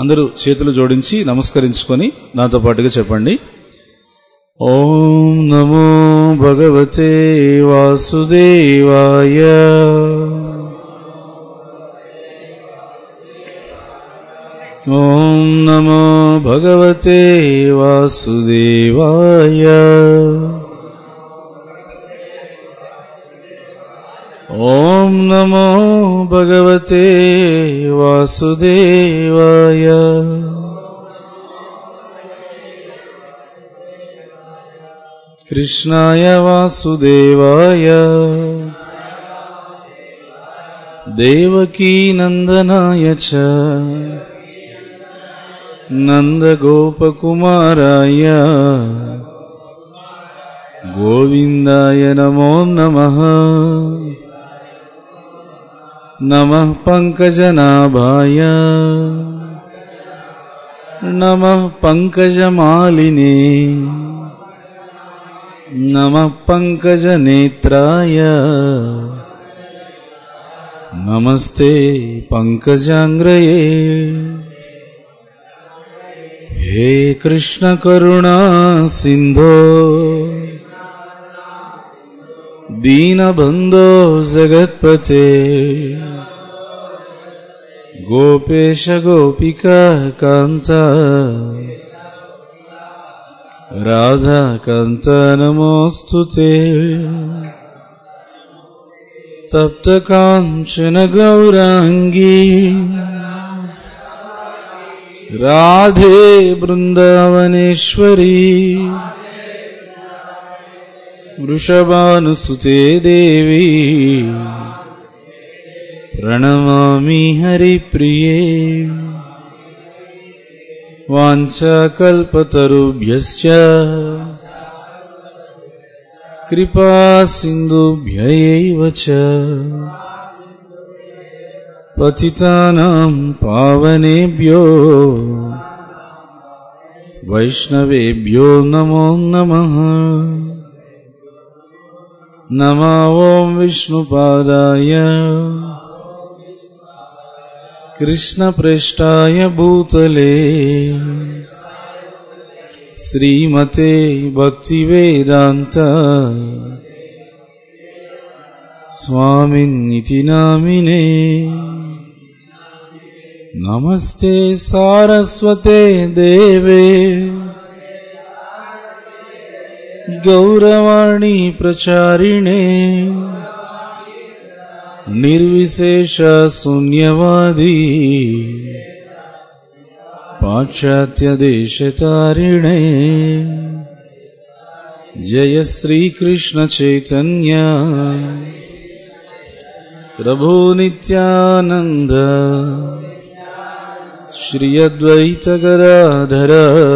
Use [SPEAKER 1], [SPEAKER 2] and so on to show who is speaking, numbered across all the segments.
[SPEAKER 1] అందరూ చేతులు జోడించి నమస్కరించుకొని నాతో పాటుగా చెప్పండి ఓం నమో భగవతే వాసుదేవాయ ఓం నమో భగవతే వాసుదేవాయ ఓం నమో భగవతే వాసుదేవాయ కృష్ణాయ వాసుదేవాయ దేవకీ నందనాయ చ నందగోపకుమారాయ గోవిందాయ నమో నమః నమః పంకజనాభాయ నమః పంకజమాలినే నమః పంకజనేత్రాయ నమస్తే పంకజాంగ్రయే హే కృష్ణ కరుణా సింధో దీనబంధో జగత్పతే గోపేశ గోపిక కాంత రాధాకాంత నమోऽस्तु ते తప్తకాంచన గౌరాంగీ రాధే బృందావనేశ్వరీ వృషభానుసుతే దేవి ప్రణమామి హరిప్రియే వాంఛకల్పతరుభ్యశ్చ కృపా సింధుభ్యైవ చ పతితానాం పావనేభ్యో వైష్ణవేభ్యో నమో నమః నమో ఓం విష్ణుపాదాయ కృష్ణప్రేష్టాయ భూతలే శ్రీమతే భక్తివేదాంత స్వామిన్నితి నామినే నమస్తే సారస్వతే దేవే గౌరవాణి ప్రచారిణే నిర్విశేష శూన్యవాది పాశ్చాత్యదేశతారిణే జయ శ్రీకృష్ణ చైతన్య ప్రభు నిత్యానంద శ్రీ అద్వైత గదాధర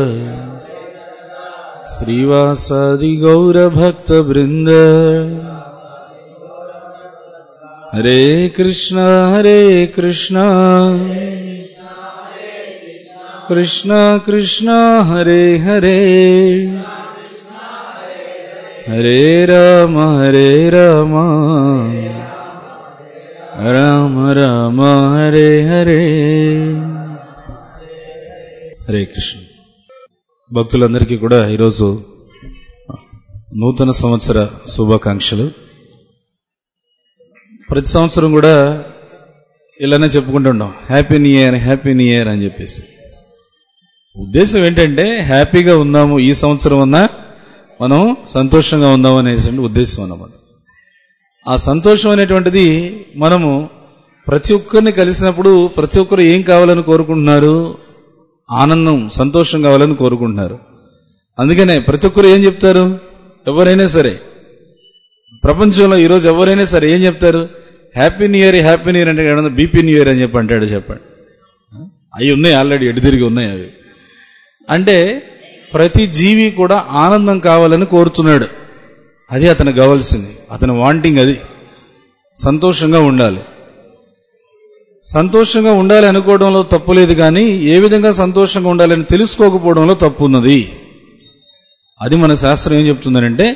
[SPEAKER 1] శ్రీవాసాది గౌరభక్త బృంద హరే కృష్ణ హరే కృష్ణ కృష్ణ కృష్ణ హరే హరే హరే రామ హరే రామ రామ రామ హరే హరే హరే కృష్ణ భక్తులందరికీ కూడా ఈరోజు నూతన సంవత్సర శుభాకాంక్షలు ప్రతి సంవత్సరం కూడా ఇలానే చెప్పుకుంటుంటాం happy new year happy new year అని చెప్పేసి ఉద్దేశం ఏంటంటే హ్యాపీగా ఉందాము ఈ సంవత్సరం అన్నా మనం సంతోషంగా ఉందాము అనేసి ఉద్దేశం అన్నమాట ఆ సంతోషం అనేటువంటిది మనము ప్రతి ఒక్కరిని కలిసినప్పుడు ప్రతి ఒక్కరు ఏం కావాలని కోరుకుంటున్నారు ఆనందం సంతోషం కావాలని కోరుకుంటున్నారు అందుకనే ప్రతి ఒక్కరు ఏం చెప్తారు ఎవరైనా సరే ప్రపంచంలో ఈరోజు ఎవరైనా సరే ఏం చెప్తారు happy new year happy new year అంటే ఏమన్నా బీపీ న్యూ ఇయర్ అని చెప్పి అంటాడు చెప్పండి అవి ఉన్నాయి ఆల్రెడీ ఎటు తిరిగి ఉన్నాయి అవి అంటే ప్రతి జీవి కూడా ఆనందం కావాలని కోరుతున్నాడు అది అతనికి కావాల్సింది అతని వాంటింగ్ అది సంతోషంగా ఉండాలి సంతోషంగా ఉండాలి అనుకోవడంలో తప్పు లేదు కానీ ఏ విధంగా సంతోషంగా ఉండాలని తెలుసుకోకపోవడంలో తప్పు ఉన్నది అది మన శాస్త్రం ఏం చెప్తుందనంటే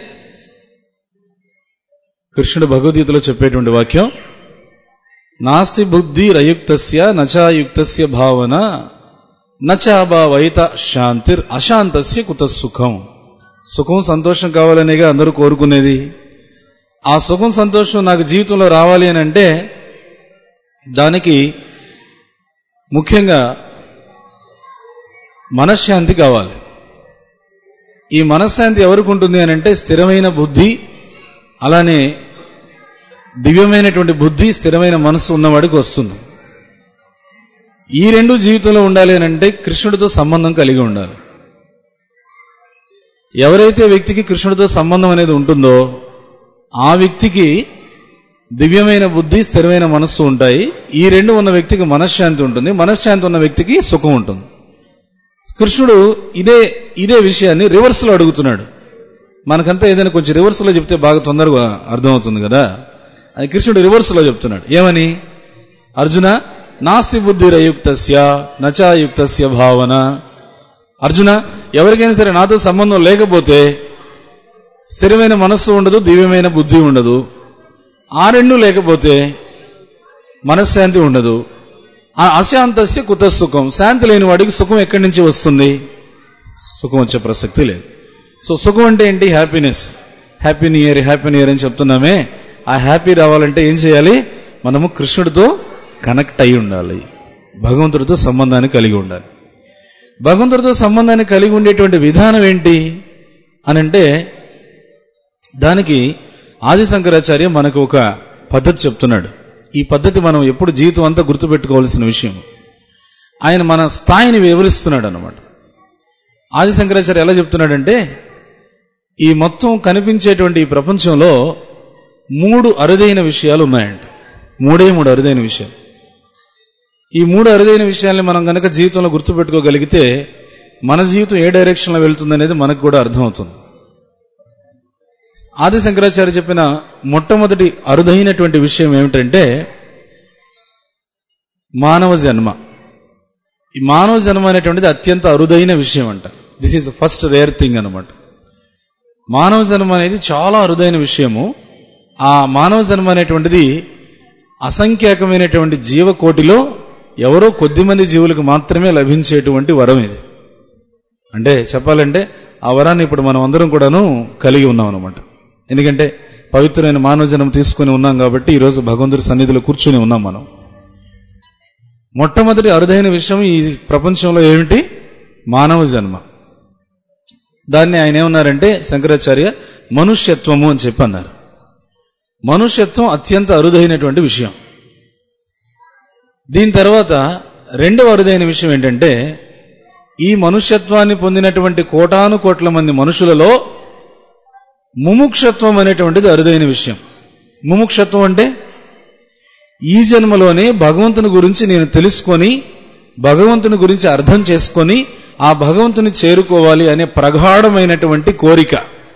[SPEAKER 1] కృష్ణుడు భగవద్గీతలో చెప్పేటువంటి వాక్యం నాస్తి బుద్ధి రయుక్తస్య నచాయుక్తస్య భావన నచాభావైత శాంతిర్ అశాంతస్య కుత సుఖం సుఖం సంతోషం కావాలనేగా అందరూ కోరుకునేది ఆ సుఖం సంతోషం నాకు జీవితంలో రావాలి అని అంటే దానికి ముఖ్యంగా మనశ్శాంతి కావాలి ఈ మనశ్శాంతి ఎవరికి ఉంటుంది అని అంటే స్థిరమైన బుద్ధి అలానే దివ్యమైనటువంటి బుద్ధి స్థిరమైన మనసు ఉన్నవాడికి వస్తుంది ఈ రెండు జీవితంలో ఉండాలి అని అంటే కృష్ణుడితో సంబంధం కలిగి ఉండాలి ఎవరైతే వ్యక్తికి కృష్ణుడితో సంబంధం అనేది ఉంటుందో ఆ వ్యక్తికి దివ్యమైన బుద్ధి స్థిరమైన మనస్సు ఉంటాయి ఈ రెండు ఉన్న వ్యక్తికి మనశ్శాంతి ఉంటుంది మనశ్శాంతి ఉన్న వ్యక్తికి సుఖం ఉంటుంది కృష్ణుడు ఇదే ఇదే విషయాన్ని రివర్స్ లో అడుగుతున్నాడు మనకంతా ఏదైనా కొంచెం రివర్స్ లో చెప్తే బాగా తొందరగా అర్థమవుతుంది కదా అది కృష్ణుడు రివర్స్ లో చెప్తున్నాడు ఏమని అర్జున నాస్తి బుద్ధిరయుక్తస్య నచాయుక్తస్య భావన అర్జున ఎవరికైనా సరే నాతో సంబంధం లేకపోతే స్థిరమైన మనస్సు ఉండదు దివ్యమైన బుద్ధి ఉండదు ఆ రెండు లేకపోతే మనశ్శాంతి ఉండదు ఆ అశాంతస్య కుత సుఖం శాంతి లేని వాడికి సుఖం ఎక్కడి నుంచి వస్తుంది సుఖం వచ్చే ప్రసక్తి లేదు సో సుఖం అంటే ఏంటి happiness happy new year happy new year అని చెప్తున్నామే ఆ హ్యాపీ రావాలంటే ఏం చేయాలి మనము కృష్ణుడితో కనెక్ట్ అయి ఉండాలి భగవంతుడితో సంబంధాన్ని కలిగి ఉండాలి భగవంతుడితో సంబంధాన్ని కలిగి ఉండేటువంటి విధానం ఏంటి అని అంటే దానికి ఆది శంకరాచార్య మనకు ఒక పద్ధతి చెప్తున్నాడు ఈ పద్ధతి మనం ఎప్పుడు జీవితం అంతా గుర్తుపెట్టుకోవాల్సిన విషయం ఆయన మన స్థాయిని వివరిస్తున్నాడు అన్నమాట ఆది శంకరాచార్య ఎలా చెప్తున్నాడంటే ఈ మొత్తం కనిపించేటువంటి ఈ ప్రపంచంలో మూడు అరుదైన విషయాలు ఉన్నాయంట మూడే మూడు అరుదైన విషయాలు ఈ మూడు అరుదైన విషయాల్ని మనం గనక జీవితంలో గుర్తుపెట్టుకోగలిగితే మన జీవితం ఏ డైరెక్షన్లో వెళ్తుందనేది మనకు కూడా అర్థమవుతుంది ఆది శంకరాచార్య చెప్పిన మొట్టమొదటి అరుదైనటువంటి విషయం ఏమిటంటే మానవ జన్మ ఈ మానవ జన్మ అనేటువంటిది అత్యంత అరుదైన విషయం అంట this is first rare thing అనమాట మానవ జన్మ అనేది చాలా అరుదైన విషయము ఆ మానవ జన్మ అనేటువంటిది అసంఖ్యాకమైనటువంటి జీవకోటిలో ఎవరో కొద్దిమంది జీవులకు మాత్రమే లభించేటువంటి వరం ఇది అంటే చెప్పాలంటే ఆ వరాన్ని ఇప్పుడు మనం అందరం కూడాను కలిగి ఉన్నాం అనమాట ఎందుకంటే పవిత్రమైన మానవ జన్మ తీసుకుని ఉన్నాం కాబట్టి ఈరోజు భగవంతుడి సన్నిధిలో కూర్చుని ఉన్నాం మనం మొట్టమొదటి అరుదైన విషయం ఈ ప్రపంచంలో ఏమిటి మానవ జన్మ దాన్ని ఆయన ఏమన్నారంటే శంకరాచార్య మనుష్యత్వము అని చెప్పి అన్నారు మనుష్యత్వం అత్యంత అరుదైనటువంటి విషయం దీని తర్వాత రెండవ అరుదైన విషయం ఏంటంటే ఈ మనుష్యత్వాన్ని పొందినటువంటి కోటాను కోట్ల మంది మనుషులలో ముముక్షత్వం అనేటువంటిది అరుదైన విషయం ముముక్షత్వం అంటే ఈ జన్మలోనే భగవంతుని గురించి నేను తెలుసుకొని భగవంతుని గురించి అర్థం చేసుకొని ఆ భగవంతుని చేరుకోవాలి అనే ప్రగాఢమైనటువంటి కోరిక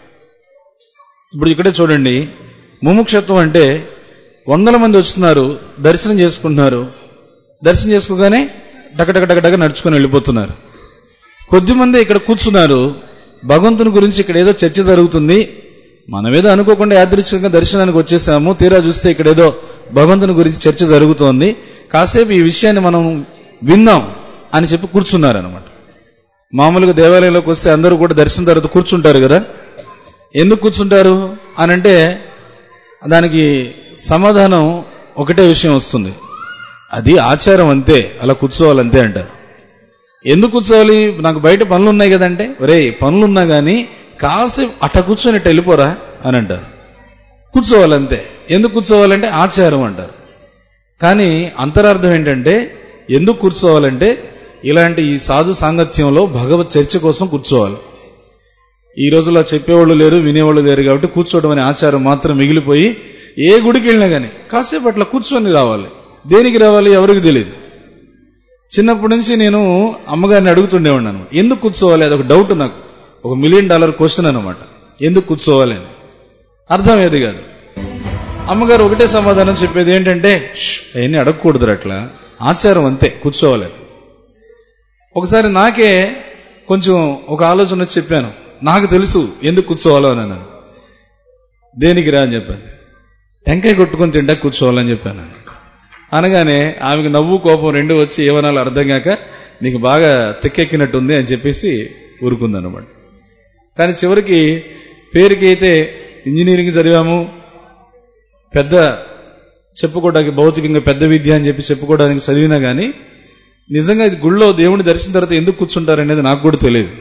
[SPEAKER 1] ఇప్పుడు ఇక్కడే చూడండి ముముక్షత్వం అంటే వందల మంది వస్తున్నారు దర్శనం చేసుకుంటున్నారు దర్శనం చేసుకోగానే డగడగ డగడగ నడుచుకొని వెళ్ళిపోతున్నారు కొద్దిమంది ఇక్కడ కూర్చున్నారు భగవంతుని గురించి ఇక్కడ ఏదో చర్చ జరుగుతుంది మనమేదో అనుకోకుండా యాదృచ్ఛికంగా దర్శనానికి వచ్చేసాము తీరా చూస్తే ఇక్కడ ఏదో భగవంతుని గురించి చర్చ జరుగుతోంది కాసేపు ఈ విషయాన్ని మనం విందాం అని చెప్పి కూర్చున్నారు అనమాట మామూలుగా దేవాలయంలోకి వస్తే అందరూ కూడా దర్శనం తర్వాత కూర్చుంటారు కదా ఎందుకు కూర్చుంటారు అని అంటే దానికి సమాధానం ఒకటే విషయం వస్తుంది అది ఆచారం అంతే అలా కూర్చోవాలంతే అంటారు ఎందుకు కూర్చోవాలి నాకు బయట పనులు ఉన్నాయి కదంటే ఒరే పనులున్నా గానీ కాసేపు అట్ట కూర్చొని ఇట్ట వెళ్ళిపోరా అని అంటారు కూర్చోవాలంతే ఎందుకు కూర్చోవాలంటే ఆచారం అంటారు కానీ అంతరార్థం ఏంటంటే ఎందుకు కూర్చోవాలంటే ఇలాంటి ఈ సాధు సాంగత్యంలో భగవత్ చర్చ కోసం కూర్చోవాలి ఈ రోజుల్లో చెప్పేవాళ్ళు లేరు వినేవాళ్ళు లేరు కాబట్టి కూర్చోవడం అనే ఆచారం మాత్రం మిగిలిపోయి ఏ గుడికి వెళ్ళినా గానీ కాసేపు అట్లా కూర్చొని రావాలి దేనికి రావాలి ఎవరికి తెలియదు చిన్నప్పటి నుంచి నేను అమ్మగారిని అడుగుతుండేవాడినాను ఎందుకు కూర్చోవాలి అది ఒక డౌట్ నాకు ఒక మిలియన్ డాలర్ క్వశ్చన్ అనమాట ఎందుకు కూర్చోవాలి అని అర్థం ఏది కాదు అమ్మగారు ఒకటే సమాధానం చెప్పేది ఏంటంటే "ష్, అవన్నీ అడగకూడదు అట్లా ఆచారం అంతే కూర్చోవాలి అని. ఒకసారి నాకే కొంచెం ఒక ఆలోచన వచ్చి చెప్పాను నాకు తెలుసు ఎందుకు కూర్చోవాలో అని అన్నాను దేనికి రా అని చెప్పాను టెంకాయ కొట్టుకొని తింటా కూర్చోవాలని చెప్పాను అనగానే ఆమెకు నవ్వు కోపం రెండు వచ్చి ఏమనాలో అర్థం కాక నీకు బాగా తెక్కెక్కినట్టుంది అని చెప్పేసి ఊరుకుందనమాట కానీ చివరికి పేరుకి అయితే ఇంజనీరింగ్ చదివాము పెద్ద చెప్పుకోవడానికి భౌతికంగా పెద్ద విద్య అని చెప్పి చెప్పుకోవడానికి చదివినా గానీ నిజంగా ఇది గుళ్ళో దేవుని దర్శించిన తర్వాత ఎందుకు కూర్చుంటారనేది నాకు కూడా తెలియదు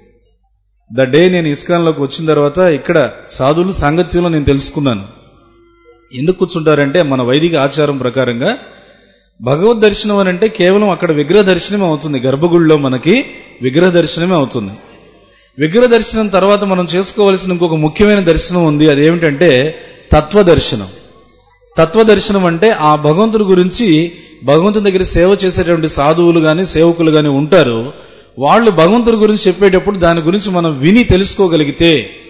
[SPEAKER 1] ద డే నేను ఇస్కాన్లోకి వచ్చిన తర్వాత ఇక్కడ సాధువులు సాంగత్యంలో నేను తెలుసుకున్నాను ఎందుకు కూర్చుంటారంటే మన వైదిక ఆచారం ప్రకారంగా భగవద్ దర్శనం అని అంటే కేవలం అక్కడ విగ్రహ దర్శనమే అవుతుంది గర్భగుడిలో మనకి విగ్రహ దర్శనమే అవుతుంది విగ్రహ దర్శనం తర్వాత మనం చేసుకోవాల్సిన ఇంకొక ముఖ్యమైన దర్శనం ఉంది అదేమిటంటే తత్వ దర్శనం తత్వ దర్శనం అంటే ఆ భగవంతుడి గురించి భగవంతుని దగ్గర సేవ చేసేటువంటి సాధువులు గాని సేవకులు గాని ఉంటారు వాళ్ళు భగవంతుడి గురించి చెప్పేటప్పుడు దాని గురించి మనం విని తెలుసుకోగలిగితే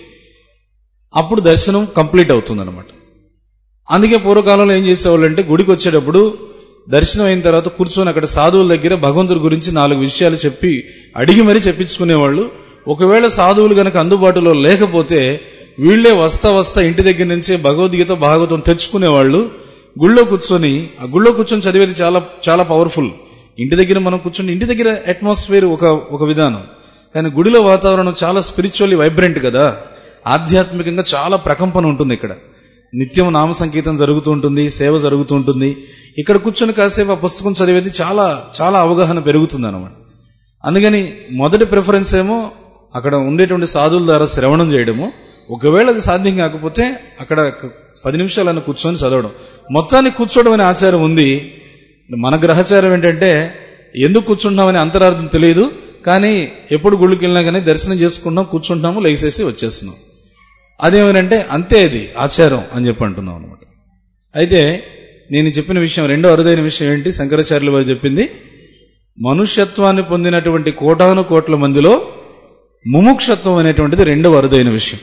[SPEAKER 1] అప్పుడు దర్శనం కంప్లీట్ అవుతుంది అందుకే పూర్వకాలంలో ఏం చేసేవాళ్ళు అంటే గుడికి వచ్చేటప్పుడు దర్శనం అయిన తర్వాత కూర్చొని అక్కడ సాధువుల దగ్గర భగవంతుడి గురించి నాలుగు విషయాలు చెప్పి అడిగి మరీ చెప్పించుకునేవాళ్ళు ఒకవేళ సాధువులు గనక అందుబాటులో లేకపోతే వీళ్లే వస్తా వస్తా ఇంటి దగ్గర నుంచే భగవద్గీత భాగవతం తెచ్చుకునేవాళ్ళు గుళ్ళో కూర్చొని ఆ గుళ్ళో కూర్చొని చదివేది చాలా చాలా పవర్ఫుల్ ఇంటి దగ్గర మనం కూర్చొని ఇంటి దగ్గర అట్మాస్ఫియర్ ఒక ఒక విధానం కానీ గుడిలో వాతావరణం చాలా స్పిరిచువల్లీ వైబ్రెంట్ కదా ఆధ్యాత్మికంగా చాలా ప్రకంపన ఉంటుంది ఇక్కడ నిత్యం నామ సంకీర్తన జరుగుతూ ఉంటుంది సేవ జరుగుతూ ఉంటుంది ఇక్కడ కూర్చొని కాసేపు ఆ పుస్తకం చదివేది చాలా చాలా అవగాహన పెరుగుతుంది అనమాట అందుకని మొదటి ప్రిఫరెన్స్ ఏమో అక్కడ ఉండేటువంటి సాధువుల ద్వారా శ్రవణం చేయడము ఒకవేళ అది సాధ్యం కాకపోతే అక్కడ పది నిమిషాలను కూర్చొని చదవడం మొత్తాన్ని కూర్చోవడం అనే ఆచారం ఉంది మన గ్రహచారం ఏంటంటే ఎందుకు కూర్చుంటున్నామని అంతరార్థం తెలియదు కానీ ఎప్పుడు గుళ్ళకి వెళ్ళినా కానీ దర్శనం చేసుకుంటాం కూర్చుంటాము లేచేసి వచ్చేస్తున్నాం అదేమనంటే అంతే అది ఆచారం అని చెప్పి అంటున్నాం అనమాట అయితే నేను చెప్పిన విషయం రెండో అరుదైన విషయం ఏంటి శంకరాచార్యుల వారు చెప్పింది మనుష్యత్వాన్ని పొందినటువంటి కోటాను కోట్ల మందిలో ముముక్షత్వం అనేటువంటిది రెండవ అరుదైన విషయం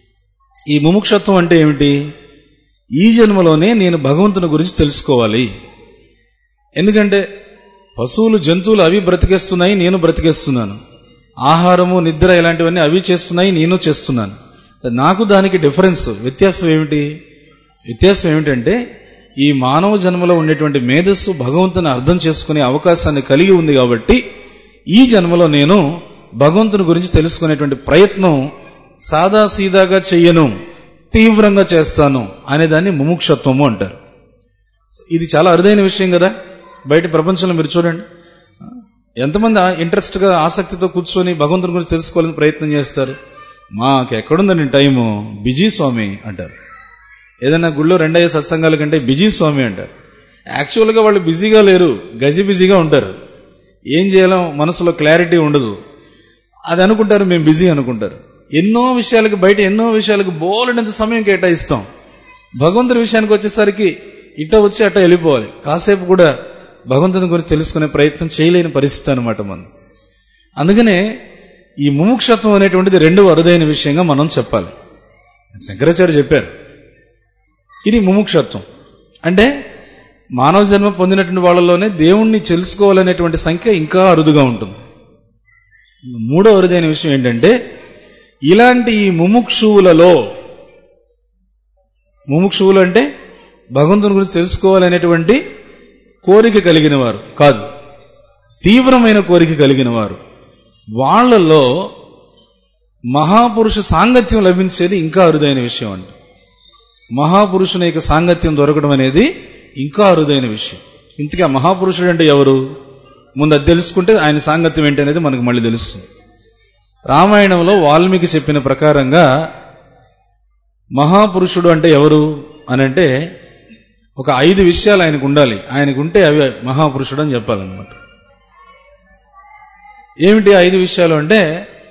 [SPEAKER 1] ఈ ముముక్షత్వం అంటే ఏమిటి ఈ జన్మలోనే నేను భగవంతుని గురించి తెలుసుకోవాలి ఎందుకంటే పశువులు జంతువులు అవి బ్రతికేస్తున్నాయి నేను బ్రతికేస్తున్నాను ఆహారము నిద్ర ఇలాంటివన్నీ అవి చేస్తున్నాయి నేను చేస్తున్నాను నాకు దానికి డిఫరెన్స్ వ్యత్యాసం ఏమిటి వ్యత్యాసం ఏమిటంటే ఈ మానవ జన్మలో ఉండేటువంటి మేధస్సు భగవంతుని అర్థం చేసుకునే అవకాశాన్ని కలిగి ఉంది కాబట్టి ఈ జన్మలో నేను భగవంతుని గురించి తెలుసుకునేటువంటి ప్రయత్నం సాదా సీదాగా చెయ్యను తీవ్రంగా చేస్తాను అనే దాన్ని ముముక్షత్వము అంటారు ఇది చాలా అరుదైన విషయం కదా బయట ప్రపంచంలో మీరు చూడండి ఎంతమంది ఇంట్రెస్ట్ గా ఆసక్తితో కూర్చొని భగవంతుని గురించి తెలుసుకోవాలని ప్రయత్నం చేస్తారు మాకు ఎక్కడుందండి టైము బిజీ స్వామి అంటారు ఏదైనా గుళ్ళో రెండయ్యే సత్సంగాల కంటే బిజీ స్వామి అంటారు యాక్చువల్గా వాళ్ళు బిజీగా లేరు గజి బిజీగా ఉంటారు ఏం చేయాలో మనసులో క్లారిటీ ఉండదు అది అనుకుంటారు మేము బిజీ అనుకుంటారు ఎన్నో విషయాలకు బయట ఎన్నో విషయాలకు బోలెడంత సమయం కేటాయిస్తాం భగవంతుడి విషయానికి వచ్చేసరికి ఇట వచ్చి అట్ట వెళ్ళిపోవాలి కాసేపు కూడా భగవంతుని గురించి తెలుసుకునే ప్రయత్నం చేయలేని పరిస్థితి అనమాట మనం అందుకనే ఈ ముముక్షత్వం అనేటువంటిది రెండు అరుదైన విషయంగా మనం చెప్పాలి శంకరాచార్య చెప్పారు ఇది ముముక్షత్వం అంటే మానవ జన్మ పొందినటువంటి వాళ్ళలోనే దేవుణ్ణి తెలుసుకోవాలనేటువంటి సంఖ్య ఇంకా అరుదుగా ఉంటుంది మూడో అరుదైన విషయం ఏంటంటే ఇలాంటి ఈ ముముక్షువులలో ముముక్షువులు అంటే భగవంతుని గురించి తెలుసుకోవాలనేటువంటి కోరిక కలిగిన వారు కాదు తీవ్రమైన కోరిక కలిగిన వారు వాళ్లలో మహాపురుష సాంగత్యం లభించేది ఇంకా అరుదైన విషయం అంట మహాపురుషుని యొక్క సాంగత్యం దొరకడం అనేది ఇంకా అరుదైన విషయం ఇంతకీ ఆ మహాపురుషుడు అంటే ఎవరు ముందు అది తెలుసుకుంటే ఆయన సాంగత్యం ఏంటి అనేది మనకు మళ్ళీ తెలుస్తుంది రామాయణంలో వాల్మీకి చెప్పిన ప్రకారంగా మహాపురుషుడు అంటే ఎవరు అని అంటే ఒక ఐదు విషయాలు ఆయనకు ఉండాలి ఆయనకు ఉంటే అవి మహాపురుషుడు అని చెప్పాలన్నమాట ఏమిటి ఐదు విషయాలు అంటే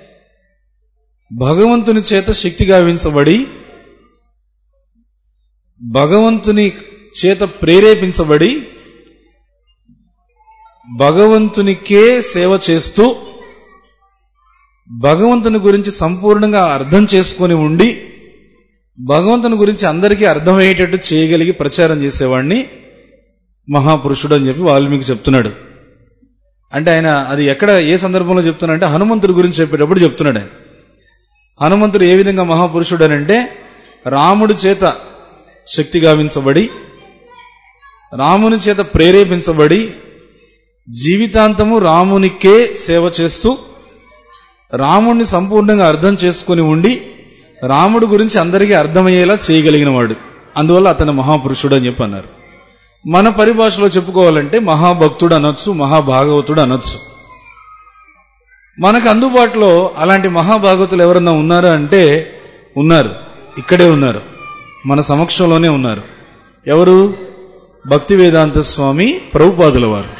[SPEAKER 1] భగవంతుని చేత శక్తి గావించబడి భగవంతుని చేత ప్రేరేపించబడి భగవంతునికే సేవ చేస్తూ భగవంతుని గురించి సంపూర్ణంగా అర్థం చేసుకొని ఉండి భగవంతుని గురించి అందరికీ అర్థమయ్యేటట్టు చేయగలిగి ప్రచారం చేసేవాడిని మహాపురుషుడు అని చెప్పి వాల్మీకి చెప్తున్నాడు అంటే ఆయన అది ఎక్కడ ఏ సందర్భంలో చెప్తున్నాడంటే హనుమంతుడి గురించి చెప్పేటప్పుడు చెప్తున్నాడు ఆయన హనుమంతుడు ఏ విధంగా మహాపురుషుడు అని అంటే రాముడి చేత శక్తి గావించబడి రాముని చేత ప్రేరేపించబడి జీవితాంతము రామునికే సేవ చేస్తూ రాముణ్ణి సంపూర్ణంగా అర్థం చేసుకుని ఉండి రాముడు గురించి అందరికీ అర్థమయ్యేలా చేయగలిగిన వాడు అందువల్ల అతను మహాపురుషుడు అని చెప్పి అన్నారు మన పరిభాషలో చెప్పుకోవాలంటే మహాభక్తుడు అనొచ్చు మహాభాగవతుడు అనొచ్చు మనకు అందుబాటులో అలాంటి మహాభాగవతులు ఎవరన్నా ఉన్నారా అంటే ఉన్నారు ఇక్కడే ఉన్నారు మన సమక్షంలోనే ఉన్నారు ఎవరు భక్తి వేదాంత స్వామి ప్రభుపాదుల వారు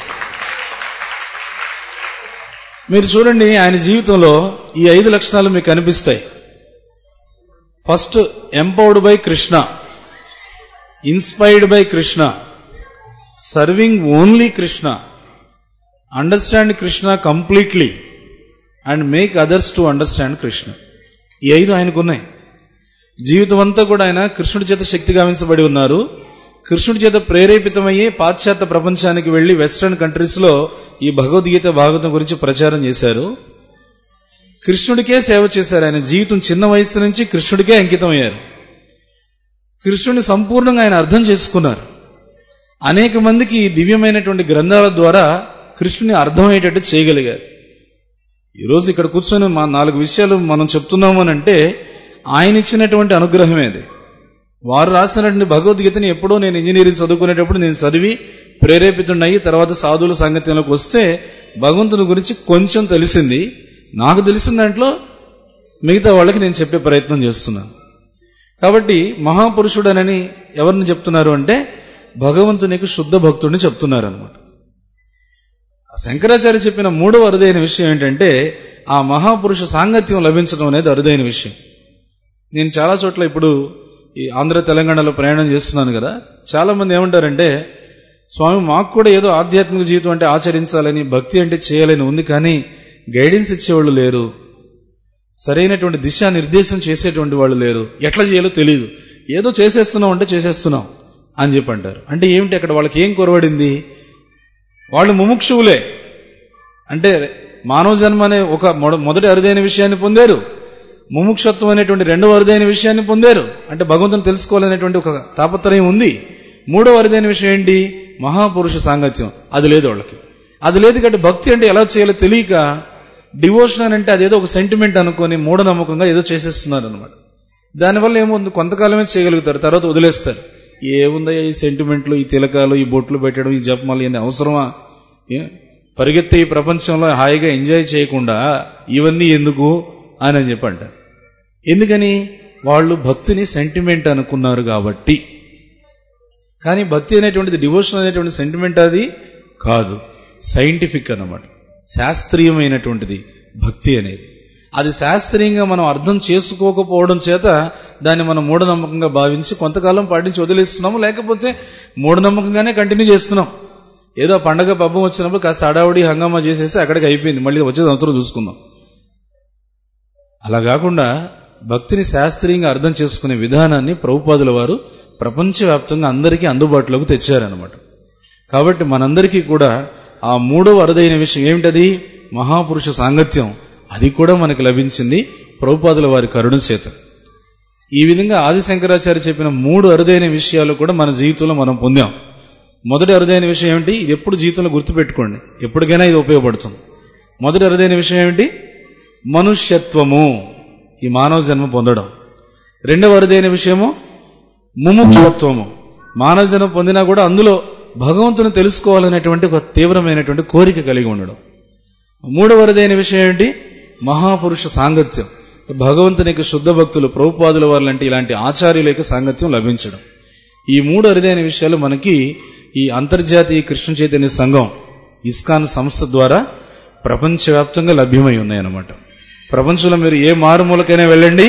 [SPEAKER 1] మీరు చూడండి ఆయన జీవితంలో ఈ ఐదు లక్షణాలు మీకు కనిపిస్తాయి first empowered by Krishna inspired by Krishna serving only Krishna understand Krishna completely and make others to understand Krishna ఈ ఐదు ఆయనకున్నాయి జీవితం అంతా కూడా ఆయన కృష్ణుడి చేత శక్తి గావించబడి ఉన్నారు కృష్ణుడి చేత ప్రేరేపితమయ్యే పాశ్చాత్య ప్రపంచానికి వెళ్లి వెస్ట్రన్ కంట్రీస్ లో ఈ భగవద్గీత భాగవతం గురించి ప్రచారం చేశారు కృష్ణుడికే సేవ చేశారు ఆయన జీవితం చిన్న వయసు నుంచి కృష్ణుడికే అంకితం అయ్యారు కృష్ణుడిని సంపూర్ణంగా ఆయన అర్థం చేసుకున్నారు అనేక మందికి ఈ దివ్యమైనటువంటి గ్రంథాల ద్వారా కృష్ణుని అర్థమయ్యేటట్టు చేయగలిగారు ఈరోజు ఇక్కడ కూర్చొని మా నాలుగు విషయాలు మనం చెప్తున్నాము అని అంటే ఆయన ఇచ్చినటువంటి అనుగ్రహమే అది వారు రాసినటువంటి భగవద్గీతని ఎప్పుడో నేను ఇంజనీరింగ్ చదువుకునేటప్పుడు నేను చదివి ప్రేరేపితున్నాయి తర్వాత సాధువుల సాంగత్యంలోకి వస్తే భగవంతుని గురించి కొంచెం తెలిసింది నాకు తెలిసిన దాంట్లో మిగతా వాళ్ళకి నేను చెప్పే ప్రయత్నం చేస్తున్నాను కాబట్టి మహాపురుషుడనని ఎవరిని చెప్తున్నారు అంటే భగవంతునికి శుద్ధ భక్తుడిని చెప్తున్నారు అనమాట శంకరాచార్య చెప్పిన మూడవ అరుదైన విషయం ఏంటంటే ఆ మహాపురుష సాంగత్యం లభించడం అనేది అరుదైన విషయం నేను చాలా చోట్ల ఇప్పుడు ఈ ఆంధ్ర తెలంగాణలో ప్రయాణం చేస్తున్నాను కదా చాలా మంది ఏమంటారంటే స్వామి మాకు కూడా ఏదో ఆధ్యాత్మిక జీవితం అంటే ఆచరించాలని భక్తి అంటే చేయాలని ఉంది కానీ గైడెన్స్ ఇచ్చేవాళ్ళు లేరు సరైనటువంటి దిశా నిర్దేశం చేసేటువంటి వాళ్ళు లేరు ఎట్లా చేయాలో తెలియదు ఏదో చేసేస్తున్నాం అంటే చేసేస్తున్నాం అని చెప్పి అంటారు అంటే ఏమిటి అక్కడ వాళ్ళకి ఏం కొరవడింది వాళ్ళు ముముక్షువులే అంటే మానవ జన్మ అనే ఒక మొద- మొదటి అరుదైన విషయాన్ని పొందారు ముముక్షత్వం అనేటువంటి రెండవ అరుదైన విషయాన్ని పొందారు అంటే భగవంతుని తెలుసుకోవాలనేటువంటి ఒక తాపత్రయం ఉంది మూడవ అరుదైన విషయం ఏంటి మహాపురుష సాంగత్యం అది లేదు వాళ్ళకి అది లేదు కాబట్టి భక్తి అంటే ఎలా చేయాలో తెలియక డివోషన్ అని అంటే అదేదో ఒక సెంటిమెంట్ అనుకొని మూఢనమ్మకంగా ఏదో చేసేస్తున్నారు అనమాట దానివల్ల ఏముంది కొంతకాలమే చేయగలుగుతారు తర్వాత వదిలేస్తారు ఏముందయ్యా ఈ సెంటిమెంట్లు ఈ తిలకాలు ఈ బొట్లు పెట్టడం ఈ జపమాలు ఇవన్నీ అవసరమా ఏ? పరిగెత్తే ఈ ప్రపంచంలో హాయిగా ఎంజాయ్ చేయకుండా ఇవన్నీ ఎందుకు అని అని చెప్పి అంటారు ఎందుకని వాళ్ళు భక్తిని సెంటిమెంట్ అనుకున్నారు కాబట్టి కానీ భక్తి అనేటువంటిది డివోషన్ అనేటువంటి సెంటిమెంట్ అది కాదు సైంటిఫిక్ అన్నమాట శాస్త్రీయమైనటువంటిది భక్తి అనేది అది శాస్త్రీయంగా మనం అర్థం చేసుకోకపోవడం చేత దాన్ని మనం మూఢనమ్మకంగా భావించి కొంతకాలం పాటించి వదిలేస్తున్నాము లేకపోతే మూఢనమ్మకంగానే కంటిన్యూ చేస్తున్నాం ఏదో పండగ పబ్బం వచ్చినప్పుడు కాస్త అడావుడి హంగామా చేసేసి అక్కడికి అయిపోయింది మళ్ళీ వచ్చే సంవత్సరం చూసుకుందాం అలా కాకుండా భక్తిని శాస్త్రీయంగా అర్థం చేసుకునే విధానాన్ని ప్రభుపాదుల వారు ప్రపంచవ్యాప్తంగా అందరికీ అందుబాటులోకి తెచ్చారనమాట కాబట్టి మనందరికీ కూడా ఆ మూడవ అరుదైన విషయం ఏమిటది మహాపురుష సాంగత్యం అది కూడా మనకు లభించింది ప్రభుపాదుల వారి కరుణ చేత ఈ విధంగా ఆది శంకరాచార్య చెప్పిన మూడు అరుదైన విషయాలు కూడా మన జీవితంలో మనం పొందాం మొదటి అరుదైన విషయం ఏమిటి ఇది ఎప్పుడు జీవితంలో గుర్తుపెట్టుకోండి ఎప్పటికైనా ఇది ఉపయోగపడుతుంది మొదటి అరుదైన విషయం ఏమిటి మనుష్యత్వము ఈ మానవ జన్మ పొందడం రెండవ అరుదైన విషయము ముముక్షత్వము మానవ జన్మ పొందినా కూడా అందులో భగవంతుని తెలుసుకోవాలనేటువంటి ఒక తీవ్రమైనటువంటి కోరిక కలిగి ఉండడం మూడవ అరుదైన విషయం ఏంటి మహాపురుష సాంగత్యం భగవంతునికి శుద్ధ భక్తులు ప్రభుపాదుల వారు లాంటి ఇలాంటి ఆచార్యుల యొక్క సాంగత్యం లభించడం ఈ మూడు అరుదైన విషయాలు మనకి ఈ అంతర్జాతీయ కృష్ణ చైతన్య సంఘం ఇస్కాన్ సంస్థ ద్వారా ప్రపంచవ్యాప్తంగా లభ్యమై ఉన్నాయన్నమాట ప్రపంచంలో మీరు ఏ మారుమూలకైనా వెళ్ళండి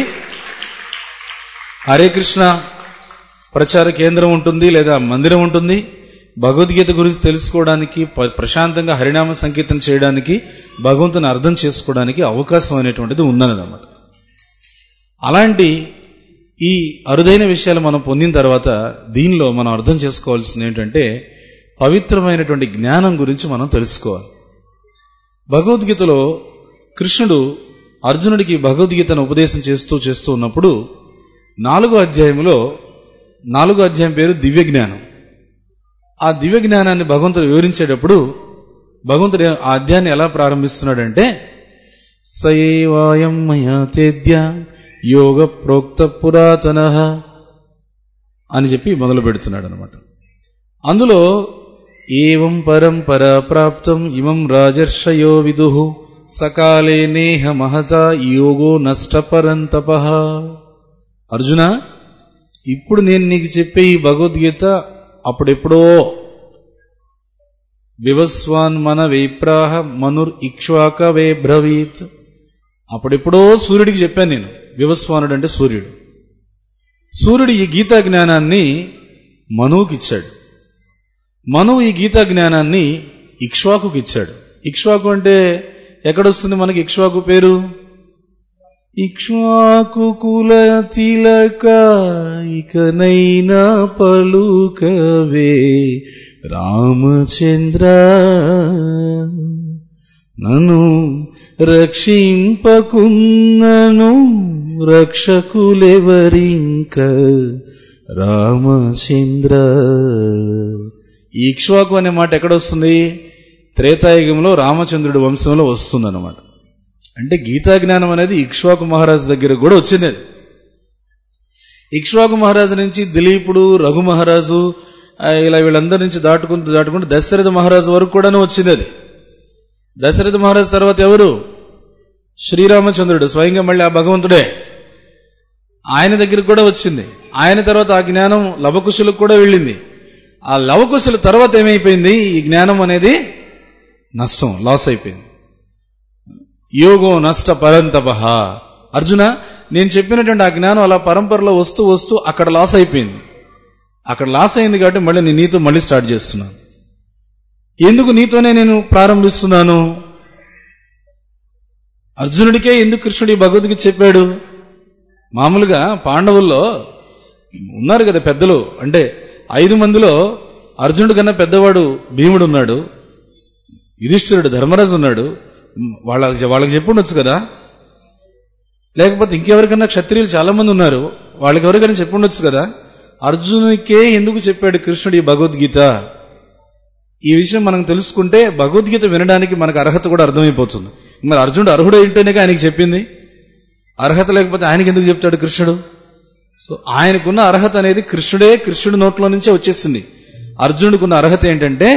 [SPEAKER 1] హరే కృష్ణ ప్రచార కేంద్రం ఉంటుంది లేదా మందిరం ఉంటుంది భగవద్గీత గురించి తెలుసుకోవడానికి ప- ప్రశాంతంగా హరినామ సంకీర్తన చేయడానికి భగవంతుని అర్థం చేసుకోవడానికి అవకాశం అనేటువంటిది ఉన్నదన్నమాట అలాంటి ఈ అరుదైన విషయాలు మనం పొందిన తర్వాత దీనిలో మనం అర్థం చేసుకోవాల్సింది ఏంటంటే పవిత్రమైనటువంటి జ్ఞానం గురించి మనం తెలుసుకోవాలి భగవద్గీతలో కృష్ణుడు అర్జునుడికి భగవద్గీతను ఉపదేశం చేస్తూ చేస్తూ ఉన్నప్పుడు నాలుగో అధ్యాయంలో నాలుగో అధ్యాయం పేరు దివ్య జ్ఞానం ఆ దివ్య జ్ఞానాన్ని భగవంతుడు వివరించేటప్పుడు భగవంతుడు ఆ అధ్యాయాన్ని ఎలా ప్రారంభిస్తున్నాడంటే సయేవాయం మయా చేద్య యోగ ప్రోక్త పురాతన అని చెప్పి మొదలు పెడుతున్నాడు అనమాట అందులో ఏవం పరంపర ప్రాప్తం ఇమం రాజర్షయో విదు సకాలే నేహ మహత యోగో నష్టపరంతప అర్జున ఇప్పుడు నేను నీకు చెప్పే ఈ భగవద్గీత అప్పుడెప్పుడో వివస్వాన్ మన వేప్రాహ మనుర్ ఇక్ష్వాక వే బ్రవీత్ అప్పుడెప్పుడో సూర్యుడికి చెప్పాను నేను వివస్వానుడు అంటే సూర్యుడు సూర్యుడు ఈ గీతా జ్ఞానాన్ని మనువుకి ఇచ్చాడు మనువు ఈ గీతా జ్ఞానాన్ని ఇక్ష్వాకుకి ఇచ్చాడు ఇక్ష్వాకు అంటే ఎక్కడొస్తుంది మనకి ఇక్ష్వాకు పేరు ఇక్ష్వాకు కుల చిలక ఇకనైనా పలుకవే రామచంద్ర నన్ను రక్షింపకున్నను రక్షకులెవరింక రామచంద్ర ఈ ఇక్ష్వాకు అనే మాట ఎక్కడొస్తుంది త్రేతాయుగంలో రామచంద్రుడి వంశంలో వస్తుందన్నమాట అంటే గీతా జ్ఞానం అనేది ఇక్ష్వాకు మహారాజు దగ్గర కూడా వచ్చింది అది ఇక్ష్వాకు మహారాజు నుంచి దిలీపుడు రఘు మహారాజు ఆ, ఇలా వీళ్ళందరి నుంచి దాటుకుంటూ దాటుకుంటూ దశరథ మహారాజు వరకు కూడాను వచ్చింది అది దశరథ మహారాజు తర్వాత ఎవరు శ్రీరామచంద్రుడు స్వయంగా మళ్ళీ ఆ భగవంతుడే ఆయన దగ్గరికి కూడా వచ్చింది ఆయన తర్వాత ఆ జ్ఞానం లవకుశులకు కూడా వెళ్ళింది ఆ లవకుశుల తర్వాత ఏమైపోయింది ఈ జ్ఞానం అనేది నష్టం లాస్ అయిపోయింది యోగో నష్ట పరంతప అర్జున నేను చెప్పినటువంటి ఆ జ్ఞానం అలా పరంపరలో వస్తూ వస్తూ అక్కడ లాస్ అయిపోయింది అక్కడ లాస్ అయింది కాబట్టి మళ్ళీ నేను నీతో మళ్ళీ స్టార్ట్ చేస్తున్నాను ఎందుకు నీతోనే నేను ప్రారంభిస్తున్నాను అర్జునుడికే ఎందుకు కృష్ణుడి భగవద్గీత చెప్పాడు మామూలుగా పాండవుల్లో ఉన్నారు కదా పెద్దలు అంటే ఐదు మందిలో అర్జునుడి కన్నా పెద్దవాడు భీముడు ఉన్నాడు యుధిష్ఠిరుడు ధర్మరాజు ఉన్నాడు వాళ్ళ వాళ్ళకి చెప్పుండొచ్చు కదా లేకపోతే ఇంకెవరికన్నా క్షత్రియులు చాలా మంది ఉన్నారు వాళ్ళకి ఎవరికైనా చెప్పుండొచ్చు కదా అర్జునునికే ఎందుకు చెప్పాడు కృష్ణుడు ఈ భగవద్గీత ఈ విషయం మనం తెలుసుకుంటే భగవద్గీత వినడానికి మనకు అర్హత కూడా అర్థమైపోతుంది మరి అర్జునుడు అర్హుడు ఏంటనే ఆయనకి చెప్పింది అర్హత లేకపోతే ఆయనకి ఎందుకు చెప్తాడు కృష్ణుడు సో ఆయనకున్న అర్హత అనేది కృష్ణుడే కృష్ణుడి నోట్లో నుంచే వచ్చేసింది అర్జునుడికున్న అర్హత ఏంటంటే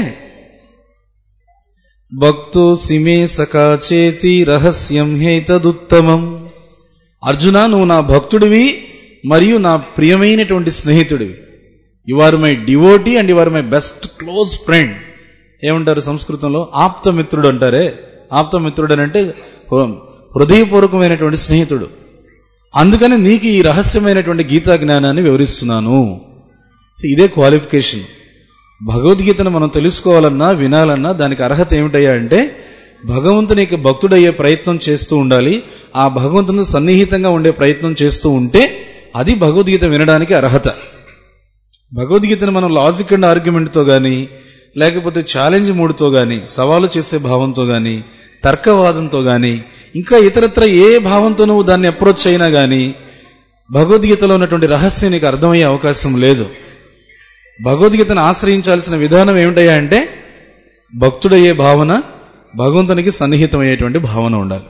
[SPEAKER 1] భక్తో సిమే సఖా చేతి రహస్యం హేతదుత్తమం అర్జున నువ్వు నా భక్తుడివి మరియు నా ప్రియమైనటువంటి స్నేహితుడివి you are my devotee and you are my best close friend ఏమంటారు సంస్కృతంలో ఆప్తమిత్రుడు అంటారే ఆప్తమిత్రుడు అని అంటే హృ- హృదయపూర్వకమైనటువంటి స్నేహితుడు అందుకని నీకు ఈ రహస్యమైనటువంటి గీతా జ్ఞానాన్ని వివరిస్తున్నాను సో ఇదే క్వాలిఫికేషన్ భగవద్గీతను మనం తెలుసుకోవాలన్నా వినాలన్నా దానికి అర్హత ఏమిటయ్యా అంటే భగవంతునికి భక్తుడయ్యే ప్రయత్నం చేస్తూ ఉండాలి ఆ భగవంతుని సన్నిహితంగా ఉండే ప్రయత్నం చేస్తూ ఉంటే అది భగవద్గీత వినడానికి అర్హత భగవద్గీతను మనం లాజిక్ అండ్ ఆర్గ్యుమెంట్తో గాని లేకపోతే ఛాలెంజ్ మూడుతో గాని సవాలు చేసే భావంతో గాని తర్కవాదంతో గాని ఇంకా ఇతరత్ర ఏ భావంతో నువ్వు దాన్ని అప్రోచ్ అయినా గాని భగవద్గీతలో ఉన్నటువంటి రహస్యం నీకు అర్థమయ్యే అవకాశం లేదు భగవద్గీతను ఆశ్రయించాల్సిన విధానం ఏమిటయ్యా అంటే భక్తుడయ్యే భావన భగవంతునికి సన్నిహితమయ్యేటువంటి భావన ఉండాలి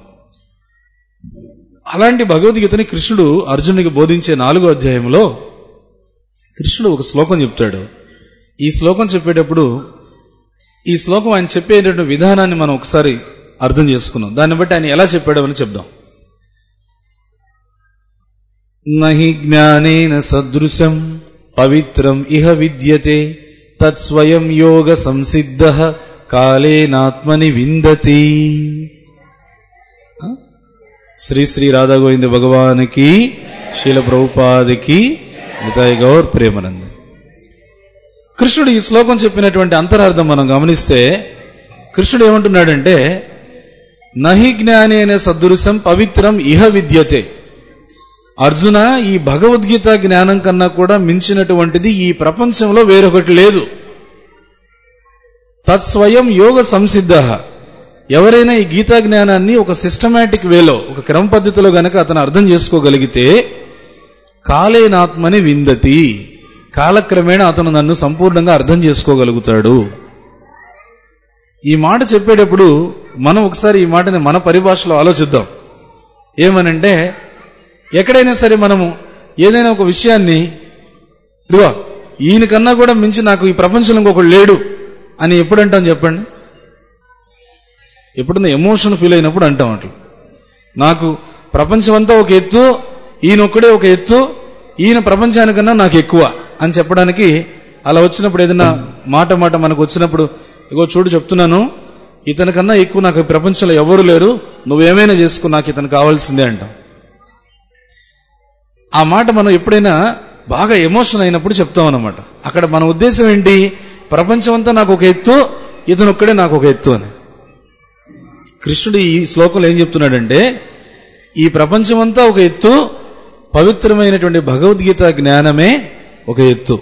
[SPEAKER 1] అలాంటి భగవద్గీతని కృష్ణుడు అర్జునుడికి బోధించే నాలుగో అధ్యాయంలో కృష్ణుడు ఒక శ్లోకం చెప్తాడు ఈ శ్లోకం చెప్పేటప్పుడు ఈ శ్లోకం ఆయన చెప్పేటటువంటి విధానాన్ని మనం ఒకసారి అర్థం చేసుకున్నాం దాన్ని బట్టి ఆయన ఎలా చెప్పాడో అని చెప్దాం నహి జ్ఞానేన సదృశం పవిత్రం ఇహ విద్యతే తత్స్వయం యోగ సంసిద్ధ కాలేనాత్మని విందతి శ్రీ శ్రీ రాధా గోవింద భగవానికి శీల ప్రభుపాదికి విజయ్ గౌర్ ప్రేమనంద కృష్ణుడు ఈ శ్లోకం చెప్పినటువంటి అంతరార్థం మనం గమనిస్తే కృష్ణుడు ఏమంటున్నాడంటే నహి జ్ఞానేన సదృశం పవిత్రం ఇహ విద్యతే అర్జున ఈ భగవద్గీత జ్ఞానం కన్నా కూడా మించినటువంటిది ఈ ప్రపంచంలో వేరొకటి లేదు తత్స్వయం యోగ సంసిద్ధ ఎవరైనా ఈ గీతా జ్ఞానాన్ని ఒక సిస్టమేటిక్ వేలో ఒక క్రమ పద్ధతిలో గనక అతను అర్థం చేసుకోగలిగితే కాలేనాత్మని విందతి కాలక్రమేణా అతను నన్ను సంపూర్ణంగా అర్థం చేసుకోగలుగుతాడు ఈ మాట చెప్పేటప్పుడు మనం ఒకసారి ఈ మాటని మన పరిభాషలో ఆలోచిద్దాం ఏమనంటే ఎక్కడైనా సరే మనము ఏదైనా ఒక విషయాన్ని ఇదిగో ఈయనకన్నా కూడా మించి నాకు ఈ ప్రపంచంలో ఇంకొకడు లేడు అని ఎప్పుడు అంటాం చెప్పండి ఎప్పుడన్నా ఎమోషన్ ఫీల్ అయినప్పుడు అంటాం అట్లా నాకు ప్రపంచం అంతా ఒక ఎత్తు ఈయన ఒక్కడే ఒక ఎత్తు ఈయన ప్రపంచానికన్నా నాకు ఎక్కువ అని చెప్పడానికి అలా వచ్చినప్పుడు ఏదైనా మాట మాట మనకు వచ్చినప్పుడు ఇగో చూడు చెప్తున్నాను ఇతనికన్నా ఎక్కువ నాకు ఈ ప్రపంచంలో ఎవరు లేరు నువ్వేమైనా చేసుకో నాకు ఇతను కావాల్సిందే అంటాం ఆ మాట మనం ఎప్పుడైనా బాగా ఎమోషన్ అయినప్పుడు చెప్తాం అనమాట అక్కడ మన ఉద్దేశం ఏంటి ప్రపంచం అంతా నాకు ఒక ఎత్తు ఇతను ఒక్కడే నాకు ఒక ఎత్తు అని కృష్ణుడు ఈ శ్లోకంలో ఏం చెప్తున్నాడంటే ఈ ప్రపంచమంతా ఒక ఎత్తు పవిత్రమైనటువంటి భగవద్గీత జ్ఞానమే ఒక ఎత్తు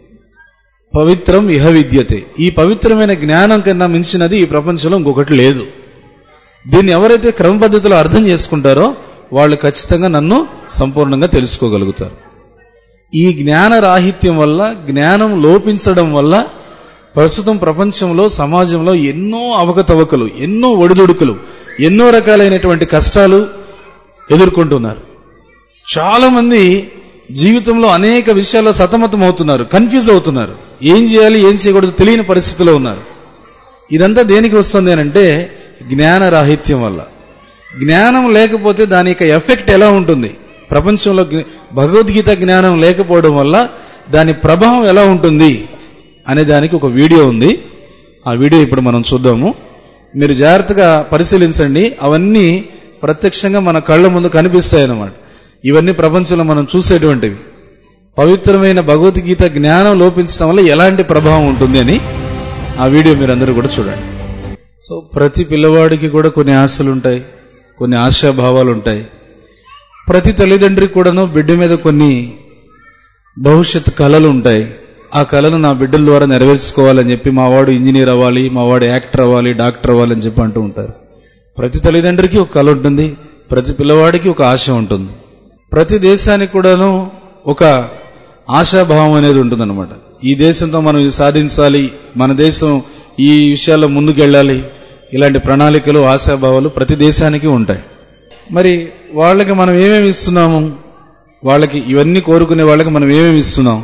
[SPEAKER 1] పవిత్రం ఇహ విద్యతే ఈ పవిత్రమైన జ్ఞానం కన్నా మించినది ఈ ప్రపంచంలో ఇంకొకటి లేదు దీన్ని ఎవరైతే క్రమ పద్ధతిలో అర్థం చేసుకుంటారో వాళ్ళు ఖచ్చితంగా నన్ను సంపూర్ణంగా తెలుసుకోగలుగుతారు ఈ జ్ఞాన రాహిత్యం వల్ల జ్ఞానం లోపించడం వల్ల ప్రస్తుతం ప్రపంచంలో సమాజంలో ఎన్నో అవకతవకలు ఎన్నో ఒడిదుడుకులు ఎన్నో రకాలైనటువంటి కష్టాలు ఎదుర్కొంటున్నారు చాలా మంది జీవితంలో అనేక విషయాల్లో సతమతం అవుతున్నారు కన్ఫ్యూజ్ అవుతున్నారు ఏం చేయాలి ఏం చేయకూడదు తెలియని పరిస్థితిలో ఉన్నారు ఇదంతా దేనికి వస్తుంది అని అంటే జ్ఞాన రాహిత్యం వల్ల జ్ఞానం లేకపోతే దాని యొక్క ఎఫెక్ట్ ఎలా ఉంటుంది ప్రపంచంలో జ్ఞ- భగవద్గీత జ్ఞానం లేకపోవడం వల్ల దాని ప్రభావం ఎలా ఉంటుంది అనే దానికి ఒక వీడియో ఉంది ఆ వీడియో ఇప్పుడు మనం చూద్దాము మీరు జాగ్రత్తగా పరిశీలించండి అవన్నీ ప్రత్యక్షంగా మన కళ్ళ ముందు కనిపిస్తాయి అన్నమాట ఇవన్నీ ప్రపంచంలో మనం చూసేటువంటివి పవిత్రమైన భగవద్గీత జ్ఞానం లోపించడం వల్ల ఎలాంటి ప్రభావం ఉంటుంది అని ఆ వీడియో మీరందరూ కూడా చూడండి సో ప్రతి పిల్లవాడికి కూడా కొన్ని ఆశలు ఉంటాయి కొన్ని ఆశాభావాలు ఉంటాయి ప్రతి తల్లిదండ్రికి కూడాను బిడ్డ మీద కొన్ని భవిష్యత్ కళలు ఉంటాయి ఆ కళను నా బిడ్డల ద్వారా నెరవేర్చుకోవాలని చెప్పి మా వాడు ఇంజనీర్ అవ్వాలి మా వాడు యాక్టర్ అవ్వాలి డాక్టర్ అవ్వాలి అని చెప్పి అంటూ ఉంటారు ప్రతి తల్లిదండ్రికి ఒక కళ ఉంటుంది ప్రతి పిల్లవాడికి ఒక ఆశ ఉంటుంది ప్రతి దేశానికి కూడాను ఒక ఆశాభావం అనేది ఉంటుందన్నమాట ఈ దేశంతో మనం ఇది సాధించాలి మన దేశం ఈ విషయాల్లో ముందుకెళ్ళాలి ఇలాంటి ప్రణాళికలు ఆశాభావాలు ప్రతి దేశానికి ఉంటాయి మరి వాళ్ళకి మనం ఏమేమి ఇస్తున్నాము వాళ్ళకి ఇవన్నీ కోరుకునే వాళ్ళకి మనం ఏమేమి ఇస్తున్నాం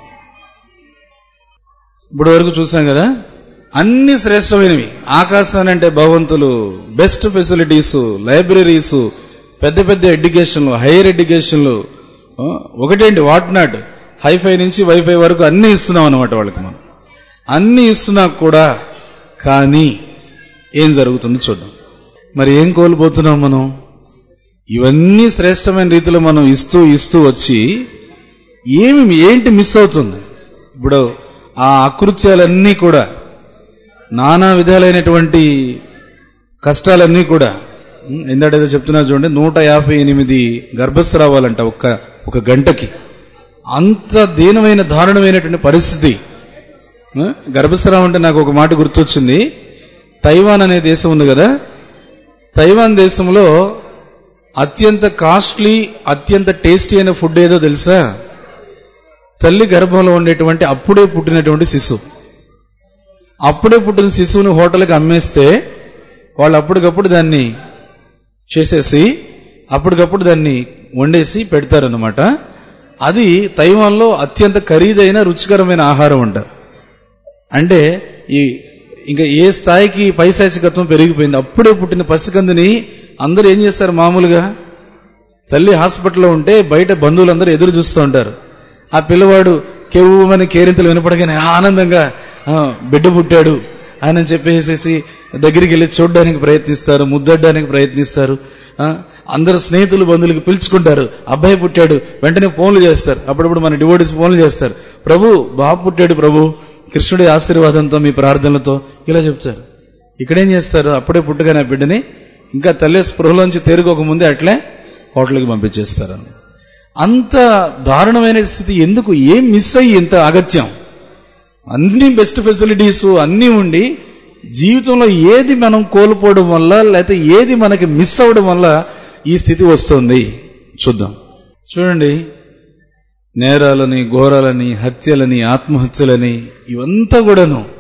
[SPEAKER 1] ఇప్పుడు వరకు చూసాం కదా అన్ని శ్రేష్టమైనవి ఆకాశాన్ని అంటే భగవంతులు బెస్ట్ ఫెసిలిటీస్ లైబ్రరీస్ పెద్ద పెద్ద ఎడ్యుకేషన్లు హైయర్ ఎడ్యుకేషన్లు ఆ, ఒకటేంటి వాట్ నాట్ హైఫై నుంచి వైఫై వరకు అన్ని ఇస్తున్నాం అనమాట వాళ్ళకి మనం అన్ని ఇస్తున్నా కూడా కానీ ఏం జరుగుతుందో చూద్దాం మరి ఏం కోల్పోతున్నాం మనం ఇవన్నీ శ్రేష్టమైన రీతిలో మనం ఇస్తూ ఇస్తూ వచ్చి ఏమి ఏంటి మిస్ అవుతుంది ఇప్పుడు ఆ అకృత్యాలన్నీ కూడా నానా విధాలైనటువంటి కష్టాలన్నీ కూడా ఉం, ఇందాటేదో చెప్తున్నా చూడండి నూట యాభై ఎనిమిది గర్భస్రావాలంట ఒక్క ఒక గంటకి అంత దీనమైన దారుణమైనటువంటి పరిస్థితి ఆ, గర్భస్రావం అంటే నాకు ఒక మాట గుర్తొచ్చింది తైవాన్ అనే దేశం ఉంది కదా తైవాన్ దేశంలో అత్యంత కాస్ట్లీ అత్యంత టేస్టీ అయిన ఫుడ్ ఏదో తెలుసా తల్లి గర్భంలో ఉండేటువంటి అప్పుడే పుట్టినటువంటి శిశువు అప్పుడే పుట్టిన శిశువుని హోటల్కి అమ్మేస్తే వాళ్ళు అప్పటికప్పుడు దాన్ని చేసేసి అప్పటికప్పుడు దాన్ని వండేసి పెడతారన్నమాట అది తైవాన్లో అత్యంత ఖరీదైన రుచికరమైన ఆహారం అంట అంటే ఈ ఇంకా ఏ స్థాయికి పైశాచికత్వం పెరిగిపోయింది అప్పుడే పుట్టిన పసికందుని అందరూ ఏం చేస్తారు మామూలుగా తల్లి హాస్పిటల్లో ఉంటే బయట బంధువులందరూ ఎదురు చూస్తూ ఉంటారు ఆ పిల్లవాడు కెవ్వమని కేరింతలు వినపడగానే ఆనందంగా "ఆ, బిడ్డ పుట్టాడు ఆయన చెప్పేసేసి దగ్గరికి వెళ్ళి చూడడానికి ప్రయత్నిస్తారు ముద్దడ్డానికి ప్రయత్నిస్తారు ఆ, అందరు స్నేహితులు బంధువులకి పిలుచుకుంటారు అబ్బాయి పుట్టాడు వెంటనే ఫోన్లు చేస్తారు అప్పుడప్పుడు మన డివోటీస్ ఫోన్లు చేస్తారు ప్రభు బాబు పుట్టాడు ప్రభు కృష్ణుడి ఆశీర్వాదంతో మీ ప్రార్థనలతో ఇలా చెప్తారు ఇక్కడేం చేస్తారు అప్పుడే పుట్టగానే ఆ బిడ్డని ఇంకా తల్లి స్పృహలోంచి తేరుకోక ముందే అట్లే హోటల్కి పంపించేస్తారు అంత దారుణమైన స్థితి ఎందుకు ఏం మిస్ అయ్యి ఇంత అగత్యం అన్ని బెస్ట్ ఫెసిలిటీస్ అన్నీ ఉండి జీవితంలో ఏది మనం కోల్పోవడం వల్ల లేకపోతే ఏది మనకి మిస్ అవ్వడం వల్ల ఈ స్థితి వస్తుంది చూద్దాం చూడండి నేరాలని ఘోరాలని హత్యలని ఆత్మహత్యలని ఇవంతా కూడాను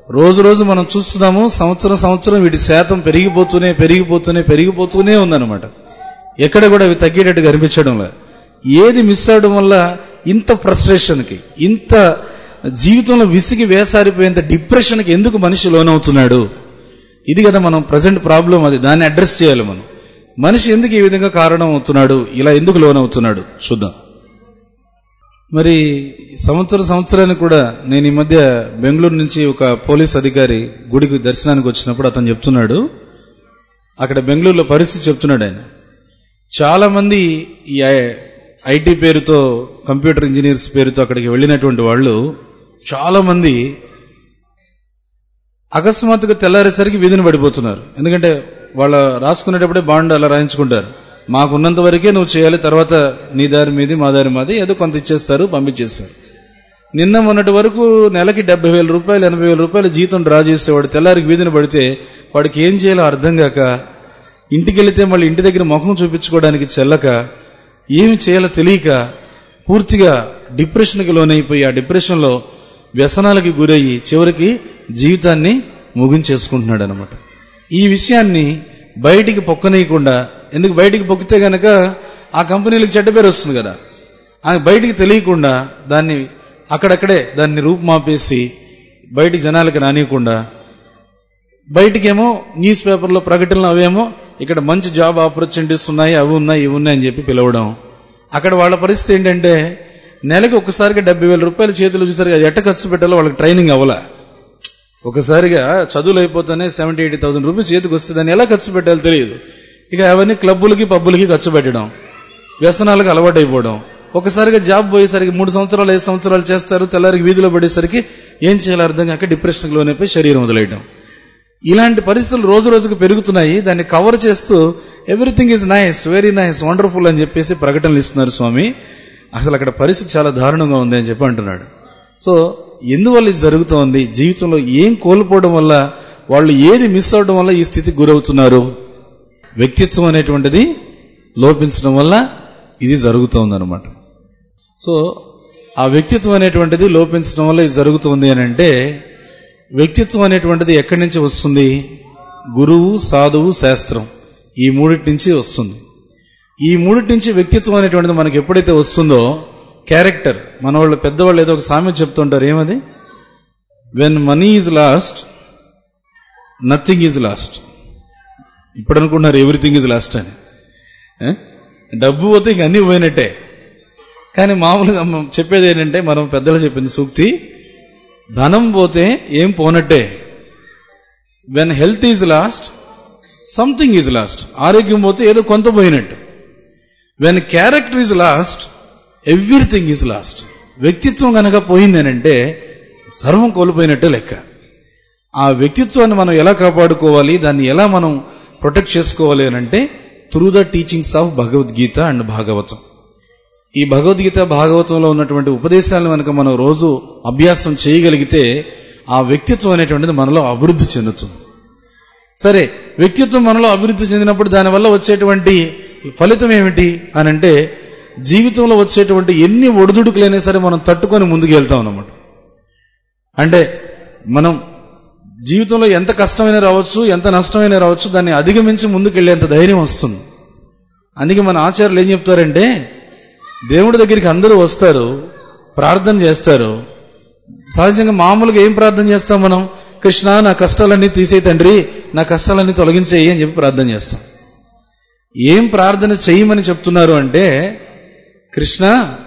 [SPEAKER 1] రోజు రోజు మనం చూస్తున్నాము సంవత్సరం సంవత్సరం వీటి శాతం పెరిగిపోతూనే పెరిగిపోతూనే పెరిగిపోతూనే ఉందన్నమాట ఎక్కడ కూడా అవి తగ్గేటట్టు కనిపించడం లేదు ఏది మిస్ అవడం వల్ల ఇంత ఫ్రస్ట్రేషన్కి ఇంత జీవితంలో విసిగి వేసారిపోయేంత డిప్రెషన్కి ఎందుకు మనిషి లోనవుతున్నాడు ఇది కదా మనం ప్రజెంట్ ప్రాబ్లం అది దాన్ని అడ్రస్ చేయాలి మనం మనిషి ఎందుకు ఈ విధంగా కారణం అవుతున్నాడు ఇలా ఎందుకు లోనవుతున్నాడు చూద్దాం మరి సంవత్సరం సంవత్సరానికి కూడా నేను ఈ మధ్య బెంగళూరు నుంచి ఒక పోలీస్ అధికారి గుడికి దర్శనానికి వచ్చినప్పుడు అతను చెప్తున్నాడు అక్కడ బెంగళూరులో పరిస్థితి చెప్తున్నాడు ఆయన చాలా మంది ఈ ఐటీ పేరుతో కంప్యూటర్ ఇంజనీర్స్ పేరుతో అక్కడికి వెళ్ళినటువంటి వాళ్ళు చాలా మంది అకస్మాత్తుగా తెల్లారేసరికి వీధిని పడిపోతున్నారు ఎందుకంటే వాళ్ళ రాసుకునేటప్పుడే బాండ్ అలా రాయించుకుంటారు మాకున్నంత వరకే నువ్వు చేయాలి తర్వాత నీ దారి మీది మా దారి మాది ఏదో కొంత ఇచ్చేస్తారు పంపించేస్తారు నిన్న మొన్నటి వరకు నెలకి డెబ్బై వేల రూపాయలు ఎనభై వేల రూపాయల జీతం డ్రా చేసేవాడు తెల్లారికి వీధిని పడితే వాడికి ఏం చేయాలో అర్థం కాక ఇంటికి వెళితే మళ్ళీ ఇంటి దగ్గర ముఖం చూపించుకోవడానికి చెల్లక ఏమి చేయాలో తెలియక పూర్తిగా డిప్రెషన్కి లోనైపోయి ఆ డిప్రెషన్లో వ్యసనాలకి గురయ్యి చివరికి జీవితాన్ని ముగించేసుకుంటున్నాడు అనమాట ఈ విషయాన్ని బయటికి పొక్కనీయకుండా ఎందుకు బయటికి పొక్కితే గనక ఆ కంపెనీలకు చెడ్డ పేరు వస్తుంది కదా ఆ బయటికి తెలియకుండా దాన్ని అక్కడక్కడే దాన్ని రూపుమాపేసి బయటికి జనాలకు రానియకుండా బయటికేమో న్యూస్ పేపర్లో ప్రకటనలు అవేమో ఇక్కడ మంచి జాబ్ ఆపర్చునిటీస్ ఉన్నాయి అవి ఉన్నాయి ఇవి ఉన్నాయి అని చెప్పి పిలవడం అక్కడ వాళ్ళ పరిస్థితి ఏంటంటే నెలకి ఒక్కసారిగా డెబ్బై వేల రూపాయల చేతులు చూసారు అది ఎట్ట ఖర్చు పెట్టాలో వాళ్ళకి ట్రైనింగ్ అవ్వలా ఒకసారిగా చదువులు అయిపోతేనే సెవెంటీ ఎయిటీ థౌసండ్ రూపీస్ చేతికి వస్తే దాన్ని ఎలా ఖర్చు పెట్టాలో తెలియదు ఇక అవన్నీ క్లబ్బులకి పబ్బులకి ఖర్చు పెట్టడం వ్యసనాలకు అలవాటు అయిపోవడం ఒకసారిగా జాబ్ పోయేసరికి మూడు సంవత్సరాలు ఐదు సంవత్సరాలు చేస్తారు తెల్లారికి వీధిలో పడేసరికి ఏం చేయాలో అర్థం కాక డిప్రెషన్కి లోనైపోయి శరీరం వదిలేయడం ఇలాంటి పరిస్థితులు రోజు రోజుకు పెరుగుతున్నాయి దాన్ని కవర్ చేస్తూ everything is nice very nice wonderful అని చెప్పేసి ప్రకటనలు ఇస్తున్నారు స్వామి అసలు అక్కడ పరిస్థితి చాలా దారుణంగా ఉంది అని చెప్పి అంటున్నాడు సో ఎందువల్ల ఇది జరుగుతోంది జీవితంలో ఏం కోల్పోవడం వల్ల వాళ్ళు ఏది మిస్ అవడం వల్ల ఈ స్థితికి గురవుతున్నారు వ్యక్తిత్వం అనేటువంటిది లోపించడం వల్ల ఇది జరుగుతోంది అనమాట సో ఆ వ్యక్తిత్వం అనేటువంటిది లోపించడం వల్ల ఇది జరుగుతుంది అని అంటే వ్యక్తిత్వం అనేటువంటిది ఎక్కడి నుంచి వస్తుంది గురువు సాధువు శాస్త్రం ఈ మూడిటి నుంచి వస్తుంది ఈ మూడిటి నుంచి వ్యక్తిత్వం అనేటువంటిది మనకి ఎప్పుడైతే వస్తుందో క్యారెక్టర్ మన వాళ్ళు పెద్దవాళ్ళు ఏదో ఒక సామెత చెప్తుంటారు ఏమది when money is lost nothing is lost ఇప్పుడు అనుకుంటున్నారు ఎవ్రీథింగ్ ఈజ్ లాస్ట్ అని ఏ? డబ్బు పోతే ఇంక అన్నీ పోయినట్టే కానీ మామూలుగా మనం చెప్పేది ఏంటంటే మనం పెద్దలు చెప్పింది సూక్తి ధనం పోతే ఏం పోనట్టే when health is lost something is lost ఆరోగ్యం పోతే ఏదో కొంత పోయినట్టు when character is lost everything is lost వ్యక్తిత్వం కనుక పోయిందనంటే సర్వం కోల్పోయినట్టే లెక్క ఆ వ్యక్తిత్వాన్ని మనం ఎలా కాపాడుకోవాలి దాన్ని ఎలా మనం ప్రొటెక్ట్ చేసుకోవాలి అని అంటే through the teachings of Bhagavad Gita and Bhagavatam ఈ భగవద్గీత భాగవతంలో ఉన్నటువంటి ఉపదేశాలను కనుక మనం రోజు అభ్యాసం చేయగలిగితే ఆ వ్యక్తిత్వం అనేటువంటిది మనలో అభివృద్ధి చెందుతుంది సరే వ్యక్తిత్వం మనలో అభివృద్ధి చెందినప్పుడు దానివల్ల వచ్చేటువంటి ఫలితం ఏమిటి అని అంటే జీవితంలో వచ్చేటువంటి ఎన్ని ఒడిదుడుకులైనా సరే మనం తట్టుకొని ముందుకు వెళ్తాం అన్నమాట అంటే మనం జీవితంలో ఎంత కష్టమైనా రావచ్చు ఎంత నష్టమైనా రావచ్చు దాన్ని అధిగమించి ముందుకు వెళ్ళేంత ధైర్యం వస్తుంది అందుకే మన ఆచార్యులు ఏం చెప్తారంటే దేవుడి దగ్గరికి అందరూ వస్తారు ప్రార్థన చేస్తారు సహజంగా మామూలుగా ఏం ప్రార్థన చేస్తాం మనం కృష్ణ నా కష్టాలన్నీ తీసే తండ్రి నా కష్టాలన్నీ తొలగించేయి అని చెప్పి ప్రార్థన చేస్తాం ఏం ప్రార్థన చేయమని చెప్తున్నారు అంటే కృష్ణ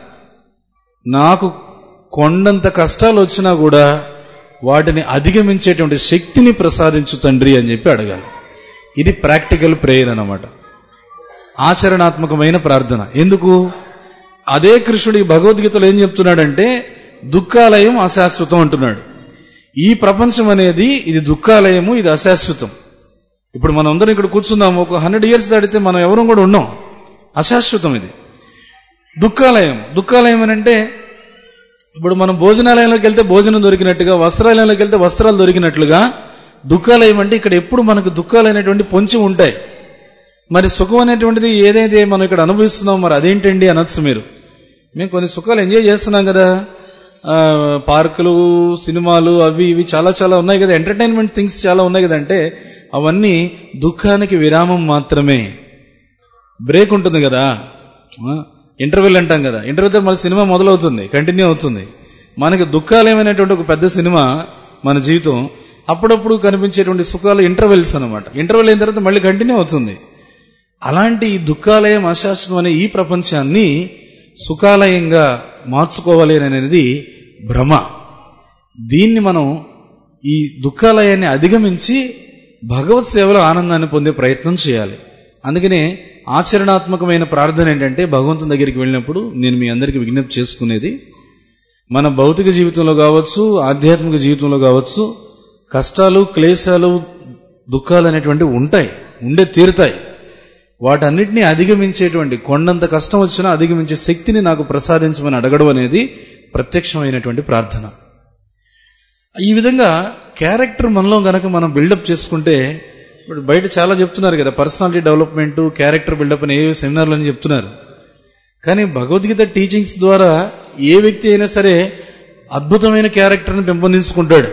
[SPEAKER 1] నాకు కొండంత కష్టాలు వచ్చినా కూడా వాటిని అధిగమించేటువంటి శక్తిని ప్రసాదించు తండ్రి అని చెప్పి అడగాలి ఇది ప్రాక్టికల్ ప్రేయర్ అన్నమాట ఆచరణాత్మకమైన ప్రార్థన ఎందుకు అదే కృష్ణుడు ఈ భగవద్గీతలో ఏం చెప్తున్నాడంటే దుఃఖాలయం అశాశ్వతం అంటున్నాడు ఈ ప్రపంచం అనేది ఇది దుఃఖాలయము ఇది అశాశ్వతం ఇప్పుడు మనం అందరం ఇక్కడ కూర్చున్నాము ఒక హండ్రెడ్ ఇయర్స్ దాటితే మనం ఎవరం కూడా ఉన్నాం అశాశ్వతం ఇది దుఃఖాలయం దుఃఖాలయం అని అంటే ఇప్పుడు మనం భోజనాలయంలోకి వెళ్తే భోజనం దొరికినట్టుగా వస్త్రాలయంలోకి వెళ్తే వస్త్రాలు దొరికినట్లుగా దుఃఖాలయం అంటే ఇక్కడ ఎప్పుడు మనకు దుఃఖాలు అనేటువంటి పొంచి ఉంటాయి మరి సుఖం అనేటువంటిది ఏదైతే మనం ఇక్కడ అనుభవిస్తున్నాం మరి అదేంటండి అనొచ్చు మీరు మేము కొన్ని సుఖాలు ఎంజాయ్ చేస్తున్నాం కదా ఆ, పార్కులు సినిమాలు అవి ఇవి చాలా చాలా ఉన్నాయి కదా ఎంటర్టైన్మెంట్ థింగ్స్ చాలా ఉన్నాయి కదంటే అవన్నీ దుఃఖానికి విరామం మాత్రమే బ్రేక్ ఉంటుంది కదా ఇంటర్వెల్ అంటాం కదా ఇంటర్వెల్ తర్వాత మళ్ళీ సినిమా మొదలవుతుంది కంటిన్యూ అవుతుంది మనకి దుఃఖాలేమైనటువంటి ఒక పెద్ద సినిమా మన జీవితం అప్పుడప్పుడు కనిపించేటువంటి సుఖాలు ఇంటర్వెల్స్ అన్నమాట ఇంటర్వెల్ అయిన తర్వాత మళ్ళీ కంటిన్యూ అవుతుంది అలాంటి ఈ దుఃఖాలయం అశాశ్వతం అనే ఈ ప్రపంచాన్ని సుఖాలయంగా మార్చుకోవాలి అనేది భ్రమ దీన్ని మనం ఈ దుఃఖాలయాన్ని అధిగమించి భగవత్ సేవలో ఆనందాన్ని పొందే ప్రయత్నం చేయాలి అందుకనే ఆచరణాత్మకమైన ప్రార్థన ఏంటంటే భగవంతుని దగ్గరికి వెళ్ళినప్పుడు నేను మీ అందరికీ విజ్ఞప్తి చేసుకునేది మన భౌతిక జీవితంలో కావచ్చు ఆధ్యాత్మిక జీవితంలో కావచ్చు కష్టాలు క్లేశాలు దుఃఖాలు అనేటువంటివి ఉంటాయి ఉండే తీరుతాయి వాటన్నిటిని అధిగమించేటువంటి కొండంత కష్టం వచ్చినా అధిగమించే శక్తిని నాకు ప్రసాదించమని అడగడం అనేది ప్రత్యక్షమైనటువంటి ప్రార్థన ఈ విధంగా క్యారెక్టర్ మనలో గనక మనం బిల్డప్ చేసుకుంటే ఇప్పుడు బయట చాలా చెప్తున్నారు కదా పర్సనాలిటీ డెవలప్మెంట్ క్యారెక్టర్ బిల్డప్ అని ఏ సెమినార్లు అని చెప్తున్నారు కానీ భగవద్గీత టీచింగ్స్ ద్వారా ఏ వ్యక్తి అయినా సరే అద్భుతమైన క్యారెక్టర్ని పెంపొందించుకుంటాడు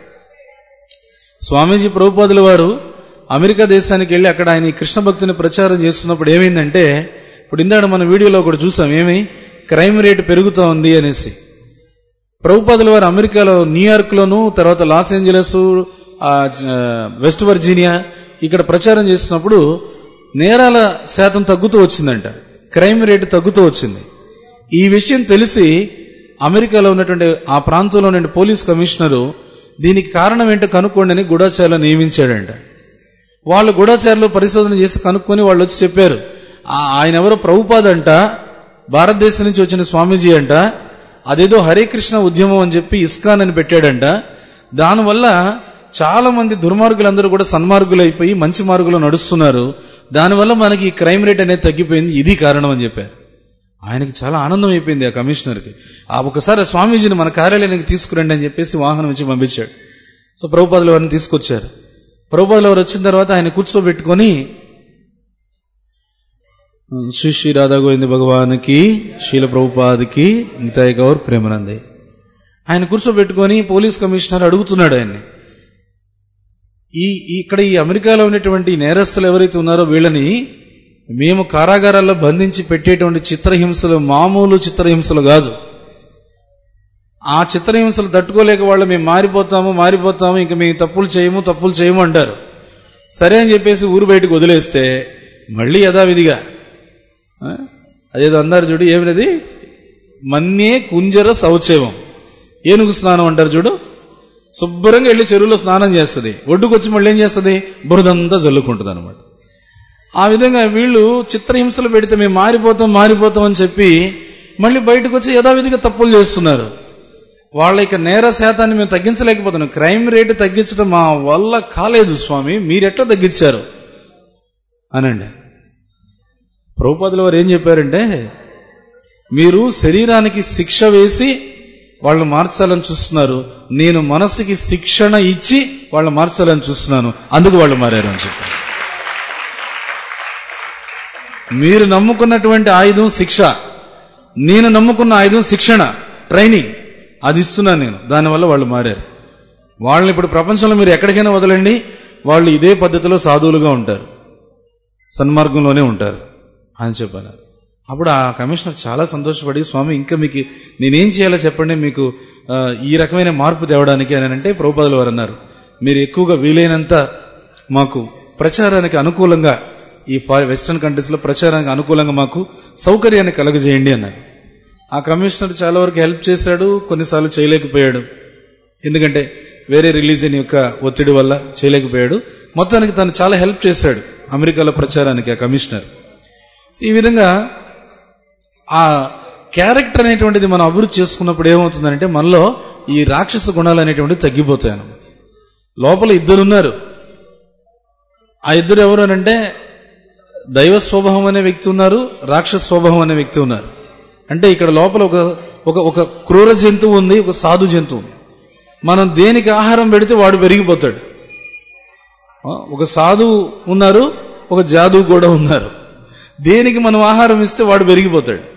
[SPEAKER 1] స్వామీజీ ప్రభుపాదుల వారు అమెరికా దేశానికి వెళ్ళి అక్కడ ఆయన ఈ కృష్ణ భక్తిని ప్రచారం చేస్తున్నప్పుడు ఏమైందంటే ఇప్పుడు ఇందాక మన వీడియోలో ఒకటి చూసాం ఏమి క్రైమ్ రేటు పెరుగుతూ ఉంది అనేసి ప్రభుపాదుల వారు అమెరికాలో న్యూయార్క్లోను తర్వాత లాస్ ఏంజలస్ ఆ, ఆ, వెస్ట్ వర్జీనియా ఇక్కడ ప్రచారం చేస్తున్నప్పుడు నేరాల శాతం తగ్గుతూ వచ్చిందంట క్రైమ్ రేటు తగ్గుతూ వచ్చింది ఈ విషయం తెలిసి అమెరికాలో ఉన్నటువంటి ఆ ప్రాంతంలో ఉన్న పోలీస్ కమిషనరు దీనికి కారణం ఏంటో కనుక్కోండి అని గూఢాచారులు నియమించాడంట వాళ్ళు గూఢాచారులు పరిశోధన చేసి కనుక్కొని వాళ్ళు వచ్చి చెప్పారు "ఆ- ఆయన ఎవరో ప్రభుపాద్ అంట భారతదేశం నుంచి వచ్చిన స్వామీజీ అంట అదేదో హరే కృష్ణ ఉద్యమం అని చెప్పి ఇస్కాన్ అని పెట్టాడంట దానివల్ల చాలా మంది దుర్మార్గులందరూ కూడా సన్మార్గులు అయిపోయి మంచి మార్గులో నడుస్తున్నారు దానివల్ల మనకి ఈ క్రైమ్ రేట్ అనేది తగ్గిపోయింది ఇది కారణం అని చెప్పారు ఆయనకి చాలా ఆనందం అయిపోయింది ఆ కమిషనర్కి ఆ ఒకసారి ఆ స్వామీజీని మన కార్యాలయానికి తీసుకురండి అని చెప్పేసి వాహనం ఇచ్చి పంపించాడు సో ప్రభుపాదుల వారిని తీసుకొచ్చారు ప్రభుపాదుల వారు వచ్చిన తర్వాత ఆయన కూర్చోబెట్టుకొని శ్రీ శ్రీ రాధా గోవింద భగవానికి శీల ప్రభుపాదికి నితాయి గౌర్ ప్రేమనంది ఆయన కూర్చోబెట్టుకొని పోలీస్ కమిషనర్ అడుగుతున్నాడు ఆయన్ని ఈ ఈ- ఇక్కడ ఈ అమెరికాలో ఉన్నటువంటి నేరస్తులు ఎవరైతే ఉన్నారో వీళ్ళని మేము కారాగారాల్లో బంధించి పెట్టేటువంటి చిత్రహింసలు మామూలు చిత్రహింసలు కాదు ఆ చిత్రహింసలు తట్టుకోలేక వాళ్ళు మేము మారిపోతాము మారిపోతాము ఇంకా మేము తప్పులు చేయము తప్పులు చేయము అంటారు సరే అని చెప్పేసి ఊరు బయటకు వదిలేస్తే మళ్ళీ యథావిధిగా ఆ? అదేదో అన్నారు చూడు ఏమినది మన్నే కుంజర శౌచవం ఏనుగు స్నానం అంటారు చూడు శుభ్రంగా వెళ్ళి చెరువులో స్నానం చేస్తుంది ఒడ్డుకొచ్చి మళ్ళీ ఏం చేస్తుంది బురదంతా జల్లుకుంటుంది అనమాట ఆ విధంగా వీళ్ళు చిత్రహింసలు పెడితే మేము మారిపోతాం మారిపోతాం అని చెప్పి మళ్ళీ బయటకు వచ్చి యథావిధిగా తప్పులు చేస్తున్నారు వాళ్ళ యొక్క నేర శాతాన్ని మేము తగ్గించలేకపోతున్నాం క్రైమ్ రేటు తగ్గించడం మా వల్ల కాలేదు స్వామి మీరెట్లా తగ్గించారు అనండి ప్రభుపాదుల వారు ఏం చెప్పారంటే మీరు శరీరానికి శిక్ష వేసి వాళ్ళు మార్చాలని చూస్తున్నారు నేను మనసుకి శిక్షణ ఇచ్చి వాళ్ళు మార్చాలని చూస్తున్నాను అందుకు వాళ్ళు మారారు అని చెప్పారు మీరు నమ్ముకున్నటువంటి ఆయుధం శిక్ష నేను నమ్ముకున్న ఆయుధం శిక్షణ ట్రైనింగ్ అది ఇస్తున్నాను నేను దానివల్ల వాళ్ళు మారారు వాళ్ళని ఇప్పుడు ప్రపంచంలో మీరు ఎక్కడికైనా వదలండి వాళ్ళు ఇదే పద్ధతిలో సాధువులుగా ఉంటారు సన్మార్గంలోనే ఉంటారు అని చెప్పాను అప్పుడు ఆ కమిషనర్ చాలా సంతోషపడి స్వామి ఇంకా మీకు నేనేం చేయాలో చెప్పండి మీకు ఆ, ఈ రకమైన మార్పు తేవడానికి అని అంటే ప్రభుపాదులు వారు అన్నారు మీరు ఎక్కువగా వీలైనంత మాకు ప్రచారానికి అనుకూలంగా ఈ ఫా- వెస్టర్న్ కంట్రీస్ లో ప్రచారానికి అనుకూలంగా మాకు సౌకర్యాన్ని కలుగజేయండి అన్నారు ఆ కమిషనర్ చాలా వరకు హెల్ప్ చేశాడు కొన్నిసార్లు చేయలేకపోయాడు ఎందుకంటే వేరే రిలీజియన్ యొక్క ఒత్తిడి వల్ల చేయలేకపోయాడు మొత్తానికి తను చాలా హెల్ప్ చేశాడు అమెరికాలో ప్రచారానికి ఆ కమిషనర్ ఈ విధంగా ఆ క్యారెక్టర్ అనేటువంటిది మనం అభివృద్ధి చేసుకున్నప్పుడు ఏమవుతుందంటే మనలో ఈ రాక్షస గుణాలు అనేటువంటివి తగ్గిపోతాయి అన్నమాట లోపల ఇద్దరు ఉన్నారు ఆ ఇద్దరు ఎవరు అనంటే దైవ స్వభావం అనే వ్యక్తి ఉన్నారు రాక్షస స్వభావం అనే వ్యక్తి ఉన్నారు అంటే ఇక్కడ లోపల ఒక ఒక ఒక క్రూర జంతువు ఉంది ఒక సాధు జంతువు ఉంది మనం దేనికి ఆహారం పెడితే వాడు పెరిగిపోతాడు ఆ, ఒక సాధువు ఉన్నారు ఒక జాదువు కూడా ఉన్నారు దేనికి మనం ఆహారం ఇస్తే వాడు పెరిగిపోతాడు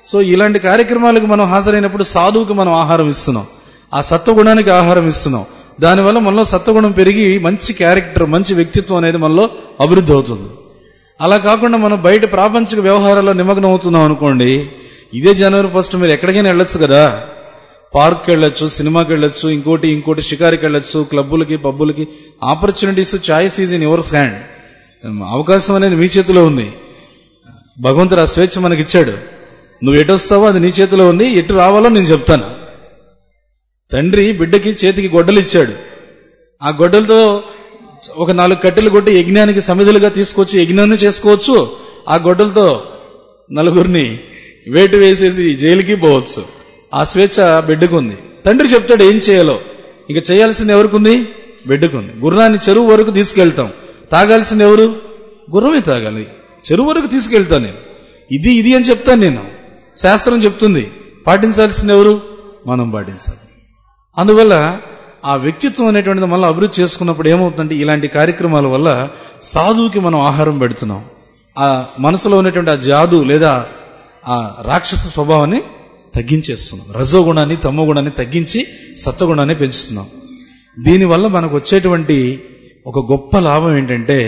[SPEAKER 1] సో ఇలాంటి కార్యక్రమాలకు మనం హాజరైనప్పుడు సాధువుకి మనం ఆహారం ఇస్తున్నాం ఆ సత్వగుణానికి ఆహారం ఇస్తున్నాం దానివల్ల మనలో సత్వగుణం పెరిగి మంచి క్యారెక్టర్ మంచి వ్యక్తిత్వం అనేది మనలో అభివృద్ధి అవుతుంది అలా కాకుండా మనం బయట ప్రాపంచిక వ్యవహారాల్లో నిమగ్నం అవుతున్నాం అనుకోండి ఇదే జనవరి ఫస్ట్ మీరు ఎక్కడికైనా వెళ్ళొచ్చు కదా పార్క్కి వెళ్ళొచ్చు సినిమాకి వెళ్ళొచ్చు ఇంకోటి ఇంకోటి షికారికి వెళ్ళొచ్చు క్లబ్బులకి పబ్బులకి opportunities choice is in yours hand అవకాశం అనేది మీ చేతిలో ఉంది భగవంతుడు ఆ స్వేచ్ఛ మనకి ఇచ్చాడు నువ్వు ఎటు వస్తావో అది నీ చేతిలో ఉంది ఎటు రావాలో నేను చెప్తాను తండ్రి బిడ్డకి చేతికి గొడ్డలు ఇచ్చాడు ఆ గొడ్డలతో ఒక నాలుగు కట్టెలు కొట్టి యజ్ఞానికి సమిధులుగా తీసుకొచ్చి యజ్ఞాన్ని చేసుకోవచ్చు ఆ గొడ్డలతో నలుగురిని వేటు వేసేసి జైలుకి పోవచ్చు ఆ స్వేచ్ఛ బిడ్డకుంది తండ్రి చెప్తాడు ఏం చేయాలో ఇక చేయాల్సింది ఎవరికుంది బిడ్డకుంది గుర్రాన్ని చెరువు వరకు తీసుకెళ్తాం తాగాల్సింది ఎవరు గుర్రమే తాగాలి చెరువు వరకు తీసుకెళ్తాను నేను ఇది ఇది అని చెప్తాను నేను శాస్త్రం చెప్తుంది పాటించాల్సింది ఎవరు మనం పాటించాలి అందువల్ల ఆ వ్యక్తిత్వం అనేటువంటిది మళ్ళీ అభివృద్ధి చేసుకున్నప్పుడు ఏమవుతుందంటే ఇలాంటి కార్యక్రమాల వల్ల సాధువుకి మనం ఆహారం పెడుతున్నాం ఆ మనసులో ఉన్నటువంటి ఆ జాదు లేదా ఆ రాక్షస స్వభావాన్ని తగ్గించేస్తున్నాం రజోగుణాన్ని తమోగుణాన్ని తగ్గించి సత్వగుణాన్ని పెంచుతున్నాం దీనివల్ల మనకు వచ్చేటువంటి ఒక గొప్ప లాభం ఏంటంటే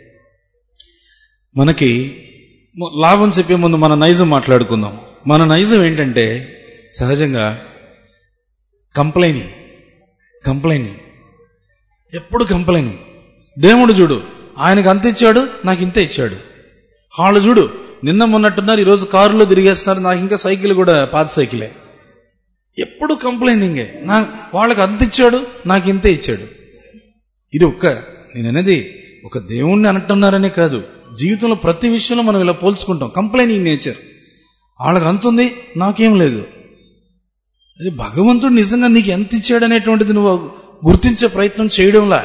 [SPEAKER 1] మనకి మ- లాభం చెప్పే ముందు మన నైజం మాట్లాడుకుందాం మన నైజం ఏంటంటే సహజంగా కంప్లైనింగ్ కంప్లైనింగ్ ఎప్పుడు కంప్లైనింగ్ దేవుడు చూడు ఆయనకు అంత ఇచ్చాడు నాకు ఇంత ఇచ్చాడు వాళ్ళు చూడు నిన్న మొన్నట్టున్నారు ఈరోజు కారులో తిరిగేస్తున్నారు నాకు ఇంకా సైకిల్ కూడా పాత సైకిలే ఎప్పుడు కంప్లైనింగే నా వాళ్ళకి అంత ఇచ్చాడు నాకు ఇంతే ఇచ్చాడు ఇది ఒక్క నేను అనేది ఒక దేవుణ్ణి అంటున్నారనే కాదు జీవితంలో ప్రతి విషయంలో మనం ఇలా పోల్చుకుంటాం కంప్లైనింగ్ నేచర్ వాళ్ళకి అంతుంది నాకేం లేదు అది భగవంతుడు నిజంగా నీకు ఎంత ఇచ్చాడనేటువంటిది నువ్వు గుర్తించే ప్రయత్నం చేయడంలా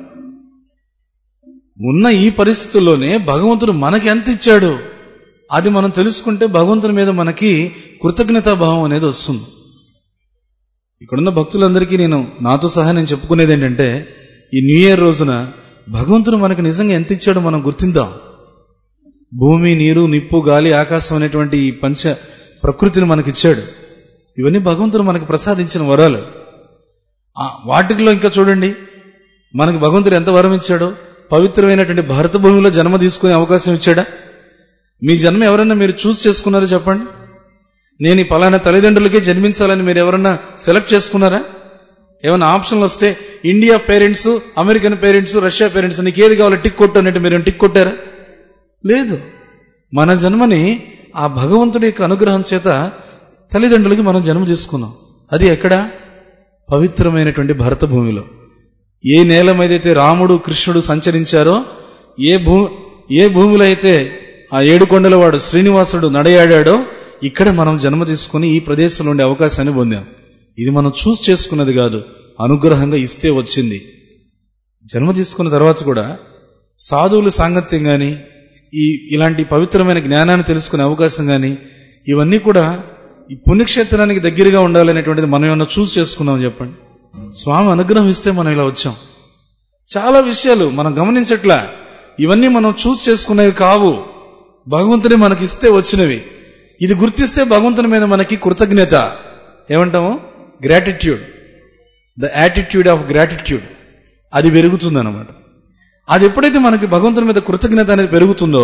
[SPEAKER 1] ఉన్న ఈ పరిస్థితుల్లోనే భగవంతుడు మనకి ఎంత ఇచ్చాడు అది మనం తెలుసుకుంటే భగవంతుని మీద మనకి కృతజ్ఞతాభావం అనేది వస్తుంది ఇక్కడున్న భక్తులందరికీ నేను నాతో సహా నేను చెప్పుకునేది ఏంటంటే ఈ న్యూ ఇయర్ రోజున భగవంతుడు మనకు నిజంగా ఎంత ఇచ్చాడో మనం గుర్తిద్దాం భూమి నీరు నిప్పు గాలి ఆకాశం అనేటువంటి ఈ పంచ ప్రకృతిని మనకిచ్చాడు ఇవన్నీ భగవంతుడు మనకు ప్రసాదించిన వరాలు ఆ వాటిలో ఇంకా చూడండి మనకు భగవంతుడు ఎంత వరం ఇచ్చాడో పవిత్రమైనటువంటి భారత భూమిలో జన్మ తీసుకునే అవకాశం ఇచ్చాడా మీ జన్మ ఎవరన్నా మీరు చూస్ చేసుకున్నారో చెప్పండి నేను ఈ పలానా తల్లిదండ్రులకే జన్మించాలని మీరు ఎవరన్నా సెలెక్ట్ చేసుకున్నారా ఏమైనా ఆప్షన్లు వస్తే India parents American parents Russia parents నీకు ఏది కావాలో టిక్ కొట్టు అన్నట్టు మీరు టిక్ కొట్టారా లేదు మన జన్మని ఆ భగవంతుడి యొక్క అనుగ్రహం చేత తల్లిదండ్రులకి మనం జన్మ తీసుకున్నాం అది ఎక్కడ పవిత్రమైనటువంటి భరత భూమిలో ఏ నేల మీదైతే రాముడు కృష్ణుడు సంచరించారో ఏ భూ ఏ భూమిలో అయితే ఆ ఏడుకొండల వాడు శ్రీనివాసుడు నడయాడాడో ఇక్కడ మనం జన్మ తీసుకుని ఈ ప్రదేశంలో ఉండే అవకాశాన్ని పొందాం ఇది మనం చూస్ చేసుకున్నది కాదు అనుగ్రహంగా ఇస్తే వచ్చింది జన్మ తీసుకున్న తర్వాత కూడా సాధువుల సాంగత్యం గాని ఈ ఇలాంటి పవిత్రమైన జ్ఞానాన్ని తెలుసుకునే అవకాశం గాని ఇవన్నీ కూడా ఈ పుణ్యక్షేత్రానికి దగ్గరగా ఉండాలనేటువంటిది మనం ఏమన్నా చూస్ చేసుకున్నాం చెప్పండి స్వామి అనుగ్రహం ఇస్తే మనం ఇలా వచ్చాం చాలా విషయాలు మనం గమనించట్లా ఇవన్నీ మనం చూస్ చేసుకునేవి కావు భగవంతుని మనకి ఇస్తే వచ్చినవి ఇది గుర్తిస్తే భగవంతుని మీద మనకి కృతజ్ఞత ఏమంటాము gratitude the attitude of gratitude అది పెరుగుతుంది అనమాట అది ఎప్పుడైతే మనకి భగవంతుని మీద కృతజ్ఞత అనేది పెరుగుతుందో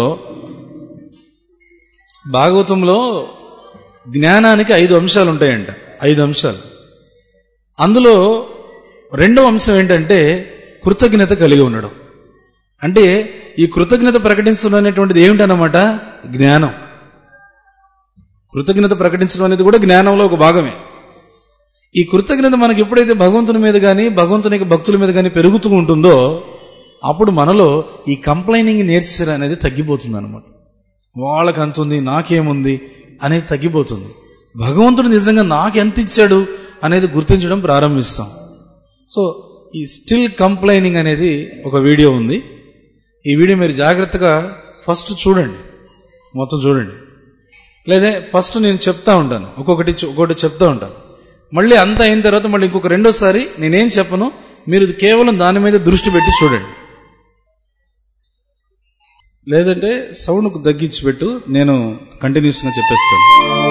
[SPEAKER 1] భాగవతంలో జ్ఞానానికి ఐదు అంశాలు ఉంటాయంట ఐదు అంశాలు అందులో రెండో అంశం ఏంటంటే కృతజ్ఞత కలిగి ఉండడం అంటే ఈ కృతజ్ఞత ప్రకటించడం అనేటువంటిది ఏమిటన్నమాట జ్ఞానం కృతజ్ఞత ప్రకటించడం అనేది కూడా జ్ఞానంలో ఒక భాగమే ఈ కృతజ్ఞత మనకి ఎప్పుడైతే భగవంతుని మీద కానీ భగవంతుని యొక్క భక్తుల మీద కానీ పెరుగుతూ ఉంటుందో అప్పుడు మనలో ఈ కంప్లైనింగ్ నేర్చర్ అనేది తగ్గిపోతుంది అనమాట వాళ్ళకి అంతుంది నాకేముంది అనేది తగ్గిపోతుంది భగవంతుడు నిజంగా నాకు ఎంత ఇచ్చాడు అనేది గుర్తించడం ప్రారంభిస్తాం సో ఈ స్టిల్ కంప్లైనింగ్ అనేది ఒక వీడియో ఉంది ఈ వీడియో మీరు జాగ్రత్తగా ఫస్ట్ చూడండి మొత్తం చూడండి లేదా ఫస్ట్ నేను చెప్తా ఉంటాను ఒక్కొక్కటి చు- ఒక్కొక్కటి చెప్తా ఉంటాను మళ్ళీ అంతా అయిన తర్వాత మళ్ళీ ఇంకొక రెండోసారి నేనేం చెప్పను మీరు కేవలం దాని మీద దృష్టి పెట్టి చూడండి లేదంటే సౌండ్ తగ్గించి పెట్టు నేను కంటిన్యూస్ గా చెప్పేస్తాను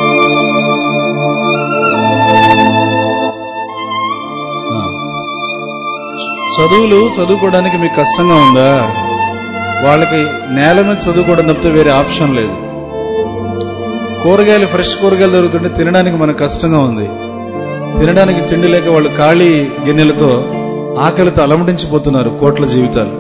[SPEAKER 1] ఆ. చదువులు చదువుకోవడానికి మీకు కష్టంగా ఉందా వాళ్ళకి నేల మీద చదువుకోవడం తప్పితే వేరే ఆప్షన్ లేదు కూరగాయలు ఫ్రెష్ కూరగాయలు దొరుకుతుంటే తినడానికి మనకు కష్టంగా ఉంది తినడానికి తిండి లేక వాళ్ళు ఖాళీ గిన్నెలతో ఆకలితో అలమటించిపోతున్నారు కోట్ల జీవితాలు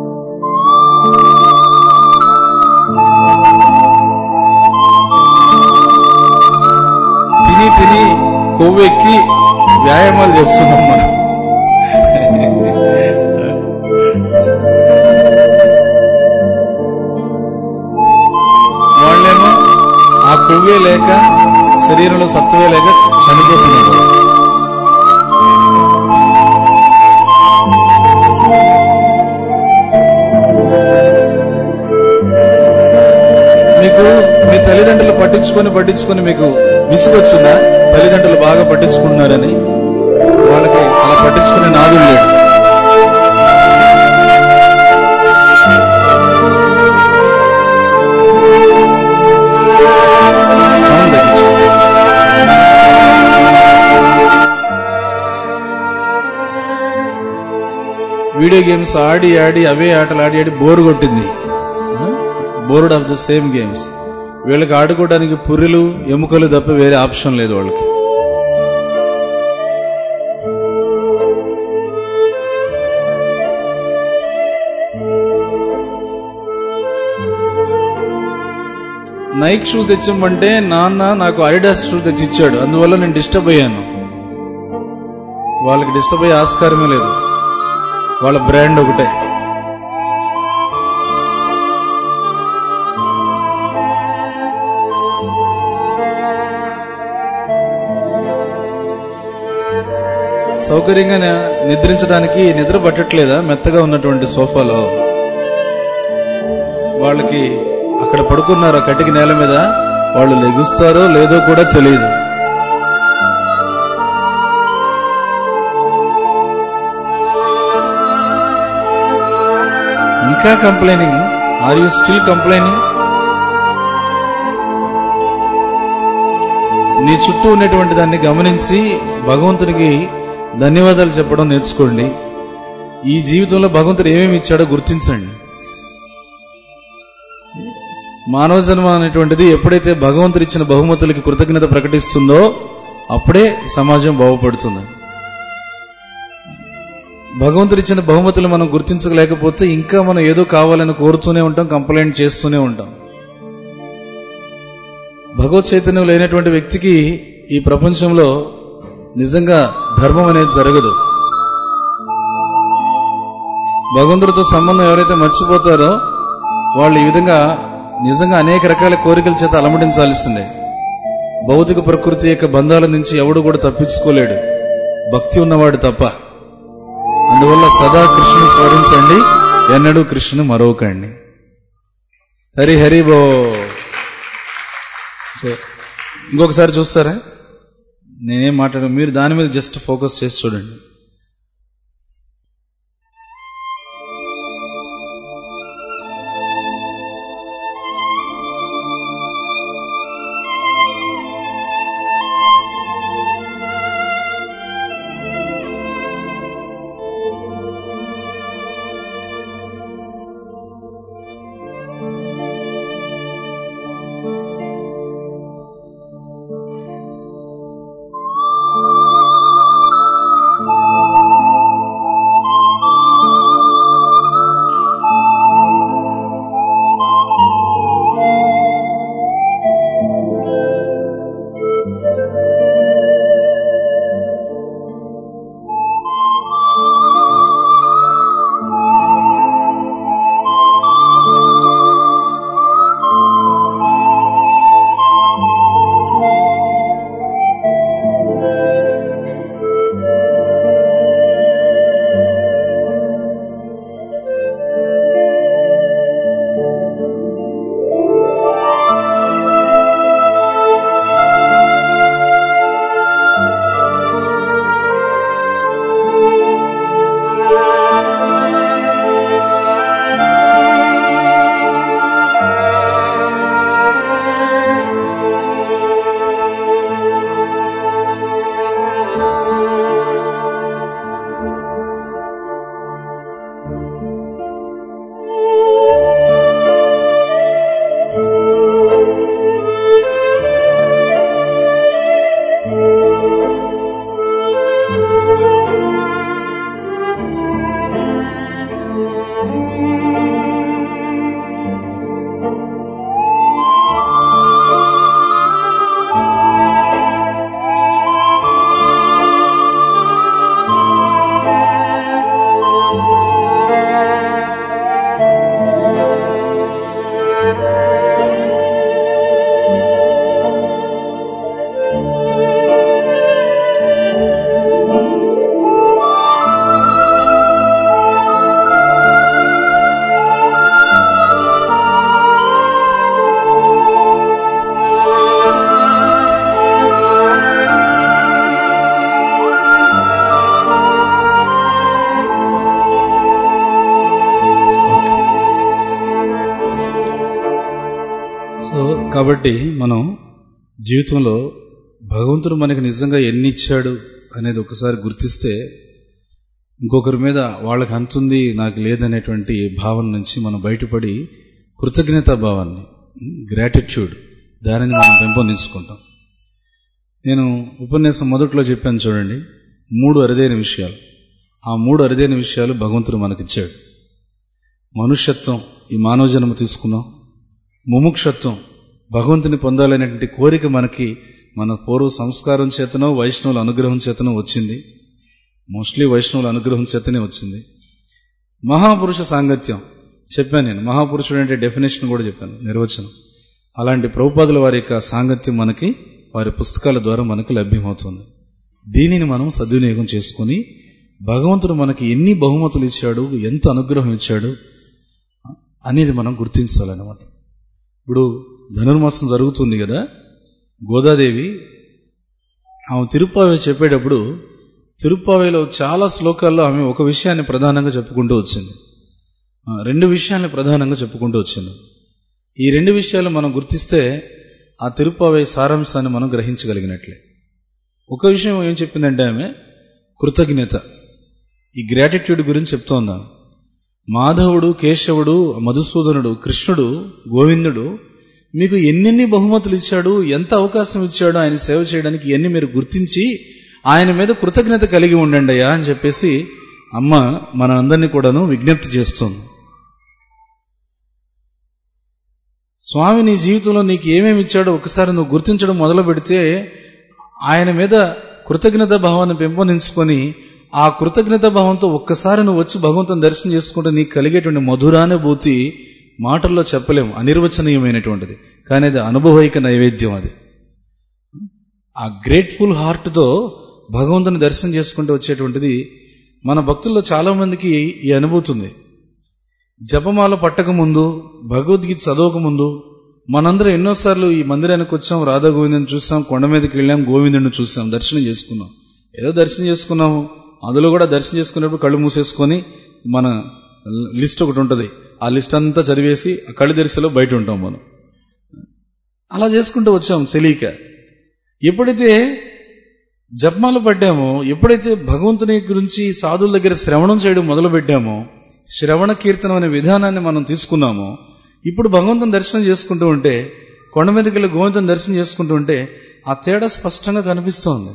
[SPEAKER 1] తిని తిని కొవ్వెక్కి వ్యాయామాలు చేస్తున్నాం మనం వాళ్ళేమో ఆ కొవ్వే లేక శరీరంలో సత్వే లేక చనిపోతున్నారు మీకు మీ తల్లిదండ్రులు పట్టించుకొని పట్టించుకొని మీకు విసుగొచ్చిందా తల్లిదండ్రులు బాగా పట్టించుకుంటున్నారని వాళ్ళకి అలా పట్టించుకునే నాదులు లేడు సౌండ్ తగ్గించు. వీడియో గేమ్స్ ఆడి ఆడి అవే ఆటలు ఆడి ఆడి బోర్ కొట్టింది bored of the same games వీళ్ళకి ఆడుకోవడానికి పుర్రెలు ఎముకలు తప్ప వేరే ఆప్షన్ లేదు వాళ్ళకి నైక్ షూస్ తెచ్చిమ్మంటే నాన్న నాకు అడిడాస్ షూస్ తెచ్చి ఇచ్చాడు అందువల్ల నేను డిస్టర్బ్ అయ్యాను వాళ్ళకి డిస్టర్బ్ అయ్యే ఆస్కారమే లేదు వాళ్ళ బ్రాండ్ ఒకటే సౌకర్యంగా ని- నిద్రించడానికి నిద్ర పట్టట్లేదా మెత్తగా ఉన్నటువంటి సోఫాలో వాళ్ళకి అక్కడ పడుకున్నారు ఆ కటిక నేల మీద వాళ్ళు లెగుస్తారో లేదో కూడా తెలియదు ఇంకా complaining are you still complaining నీ చుట్టూ ఉన్నటువంటి దాన్ని గమనించి భగవంతునికి ధన్యవాదాలు చెప్పడం నేర్చుకోండి ఈ జీవితంలో భగవంతుడు ఏమేమి ఇచ్చాడో గుర్తించండి మానవ జన్మ అనేటువంటిది ఎప్పుడైతే భగవంతుడు ఇచ్చిన బహుమతులకి కృతజ్ఞత ప్రకటిస్తుందో అప్పుడే సమాజం బాగుపడుతుంది భగవంతుడు ఇచ్చిన బహుమతులు మనం గుర్తించలేకపోతే ఇంకా మనం ఏదో కావాలని కోరుతూనే ఉంటాం కంప్లైంట్ చేస్తూనే ఉంటాం భగవత్ చైతన్యం లేనటువంటి వ్యక్తికి ఈ ప్రపంచంలో నిజంగా ధర్మం అనేది జరగదు భగవంతుడితో సంబంధం ఎవరైతే మర్చిపోతారో వాళ్ళు ఈ విధంగా నిజంగా అనేక రకాల కోరికల చేత అలమటించాల్సిందే భౌతిక ప్రకృతి యొక్క బంధాల నుంచి ఎవడు కూడా తప్పించుకోలేడు భక్తి ఉన్నవాడు తప్ప అందువల్ల సదా కృష్ణుని స్మరించండి ఎన్నడూ కృష్ణుని మరవకండి హరి హరి బో సో ఇంకొకసారి చూస్తారా నేనేం మాట్లాడ మీరు దాని మీద జస్ట్ ఫోకస్ చేసి చూడండి సో కాబట్టి మనం జీవితంలో భగవంతుడు మనకి నిజంగా ఎన్ని ఇచ్చాడు అనేది ఒకసారి గుర్తిస్తే ఇంకొకరి మీద వాళ్ళకి అంతుంది నాకు లేదనేటువంటి భావన నుంచి మనం బయటపడి కృతజ్ఞతా భావాన్ని గ్రాటిట్యూడ్ దానిని మనం పెంపొందించుకుంటాం నేను ఉపన్యాసం మొదట్లో చెప్పాను చూడండి మూడు అరుదైన విషయాలు ఆ మూడు అరుదైన విషయాలు భగవంతుడు మనకిచ్చాడు మనుష్యత్వం ఈ మానవ జన్మ తీసుకున్నాం ముముక్షత్వం భగవంతుని పొందాలనేటువంటి కోరిక మనకి మన పూర్వ సంస్కారం చేతనో వైష్ణవుల అనుగ్రహం చేతనో వచ్చింది మోస్ట్లీ వైష్ణవుల అనుగ్రహం చేతనే వచ్చింది మహాపురుష సాంగత్యం చెప్పాను నేను మహాపురుషుడు అంటే డెఫినేషన్ కూడా చెప్పాను నిర్వచనం అలాంటి ప్రభుపాదుల వారి యొక్క సాంగత్యం మనకి వారి పుస్తకాల ద్వారా మనకి లభ్యమవుతుంది దీనిని మనం సద్వినియోగం చేసుకుని భగవంతుడు మనకి ఎన్ని బహుమతులు ఇచ్చాడు ఎంత అనుగ్రహం ఇచ్చాడు అనేది మనం గుర్తించాలన్నమాట ఇప్పుడు ధనుర్మాసం జరుగుతుంది కదా గోదాదేవి ఆమె తిరుప్పావే చెప్పేటప్పుడు తిరుప్పావేలో చాలా శ్లోకాల్లో ఆమె ఒక విషయాన్ని ప్రధానంగా చెప్పుకుంటూ వచ్చింది ఆ, రెండు విషయాల్ని ప్రధానంగా చెప్పుకుంటూ వచ్చింది ఈ రెండు విషయాలు మనం గుర్తిస్తే ఆ తిరుప్పావే సారాంశాన్ని మనం గ్రహించగలిగినట్లే ఒక విషయం ఏం చెప్పిందంటే ఆమె కృతజ్ఞత ఈ గ్రాటిట్యూడ్ గురించి చెప్తోంది ఆమె. మాధవుడు కేశవుడు మధుసూదనుడు కృష్ణుడు గోవిందుడు మీకు ఎన్నెన్ని బహుమతులు ఇచ్చాడు ఎంత అవకాశం ఇచ్చాడు ఆయన సేవ చేయడానికి ఇవన్నీ మీరు గుర్తించి ఆయన మీద కృతజ్ఞత కలిగి ఉండండి అయ్యా అని చెప్పేసి అమ్మ మన అందరినీ కూడాను విజ్ఞప్తి చేస్తోంది స్వామి నీ జీవితంలో నీకు ఏమేమి ఇచ్చాడో ఒకసారి నువ్వు గుర్తించడం మొదలు పెడితే ఆయన మీద కృతజ్ఞత భావాన్ని పెంపొందించుకొని ఆ కృతజ్ఞత భావంతో ఒక్కసారి నువ్వు వచ్చి భగవంతుని దర్శనం చేసుకుంటే నీకు కలిగేటువంటి మధురానుభూతి మాటల్లో చెప్పలేము అనిర్వచనీయమైనటువంటిది కానీ అది అనుభవైక నైవేద్యం అది ఆ గ్రేట్ఫుల్ హార్ట్తో భగవంతుని దర్శనం చేసుకుంటూ వచ్చేటువంటిది మన భక్తుల్లో చాలా మందికి ఈ అనుభూతి ఉంది జపమాల పట్టక ముందు భగవద్గీత చదవక ముందు మనందరం ఎన్నోసార్లు ఈ మందిరానికి వచ్చాం రాధా గోవిందని చూసాం కొండ మీదకి వెళ్ళాం గోవిందుడిని చూసాం దర్శనం చేసుకున్నాం ఏదో దర్శనం చేసుకున్నాము అందులో కూడా దర్శనం చేసుకున్నప్పుడు కళ్ళు మూసేసుకొని మన లిస్ట్ ఒకటి ఉంటుంది ఆ లిస్ట్ అంతా చదివేసి ఆ కళ్ళు తెరిసేలో బయట ఉంటాం మనం అలా చేసుకుంటూ వచ్చాం తెలియక ఎప్పుడైతే జపమాలు పడ్డామో ఎప్పుడైతే భగవంతుని గురించి సాధువుల దగ్గర శ్రవణం చేయడం మొదలు పెట్టామో శ్రవణ కీర్తనం అనే విధానాన్ని మనం తీసుకున్నామో ఇప్పుడు భగవంతుని దర్శనం చేసుకుంటూ ఉంటే కొండ మీదకి వెళ్ళి గోవింతుని దర్శనం చేసుకుంటూ ఉంటే ఆ తేడా స్పష్టంగా కనిపిస్తోంది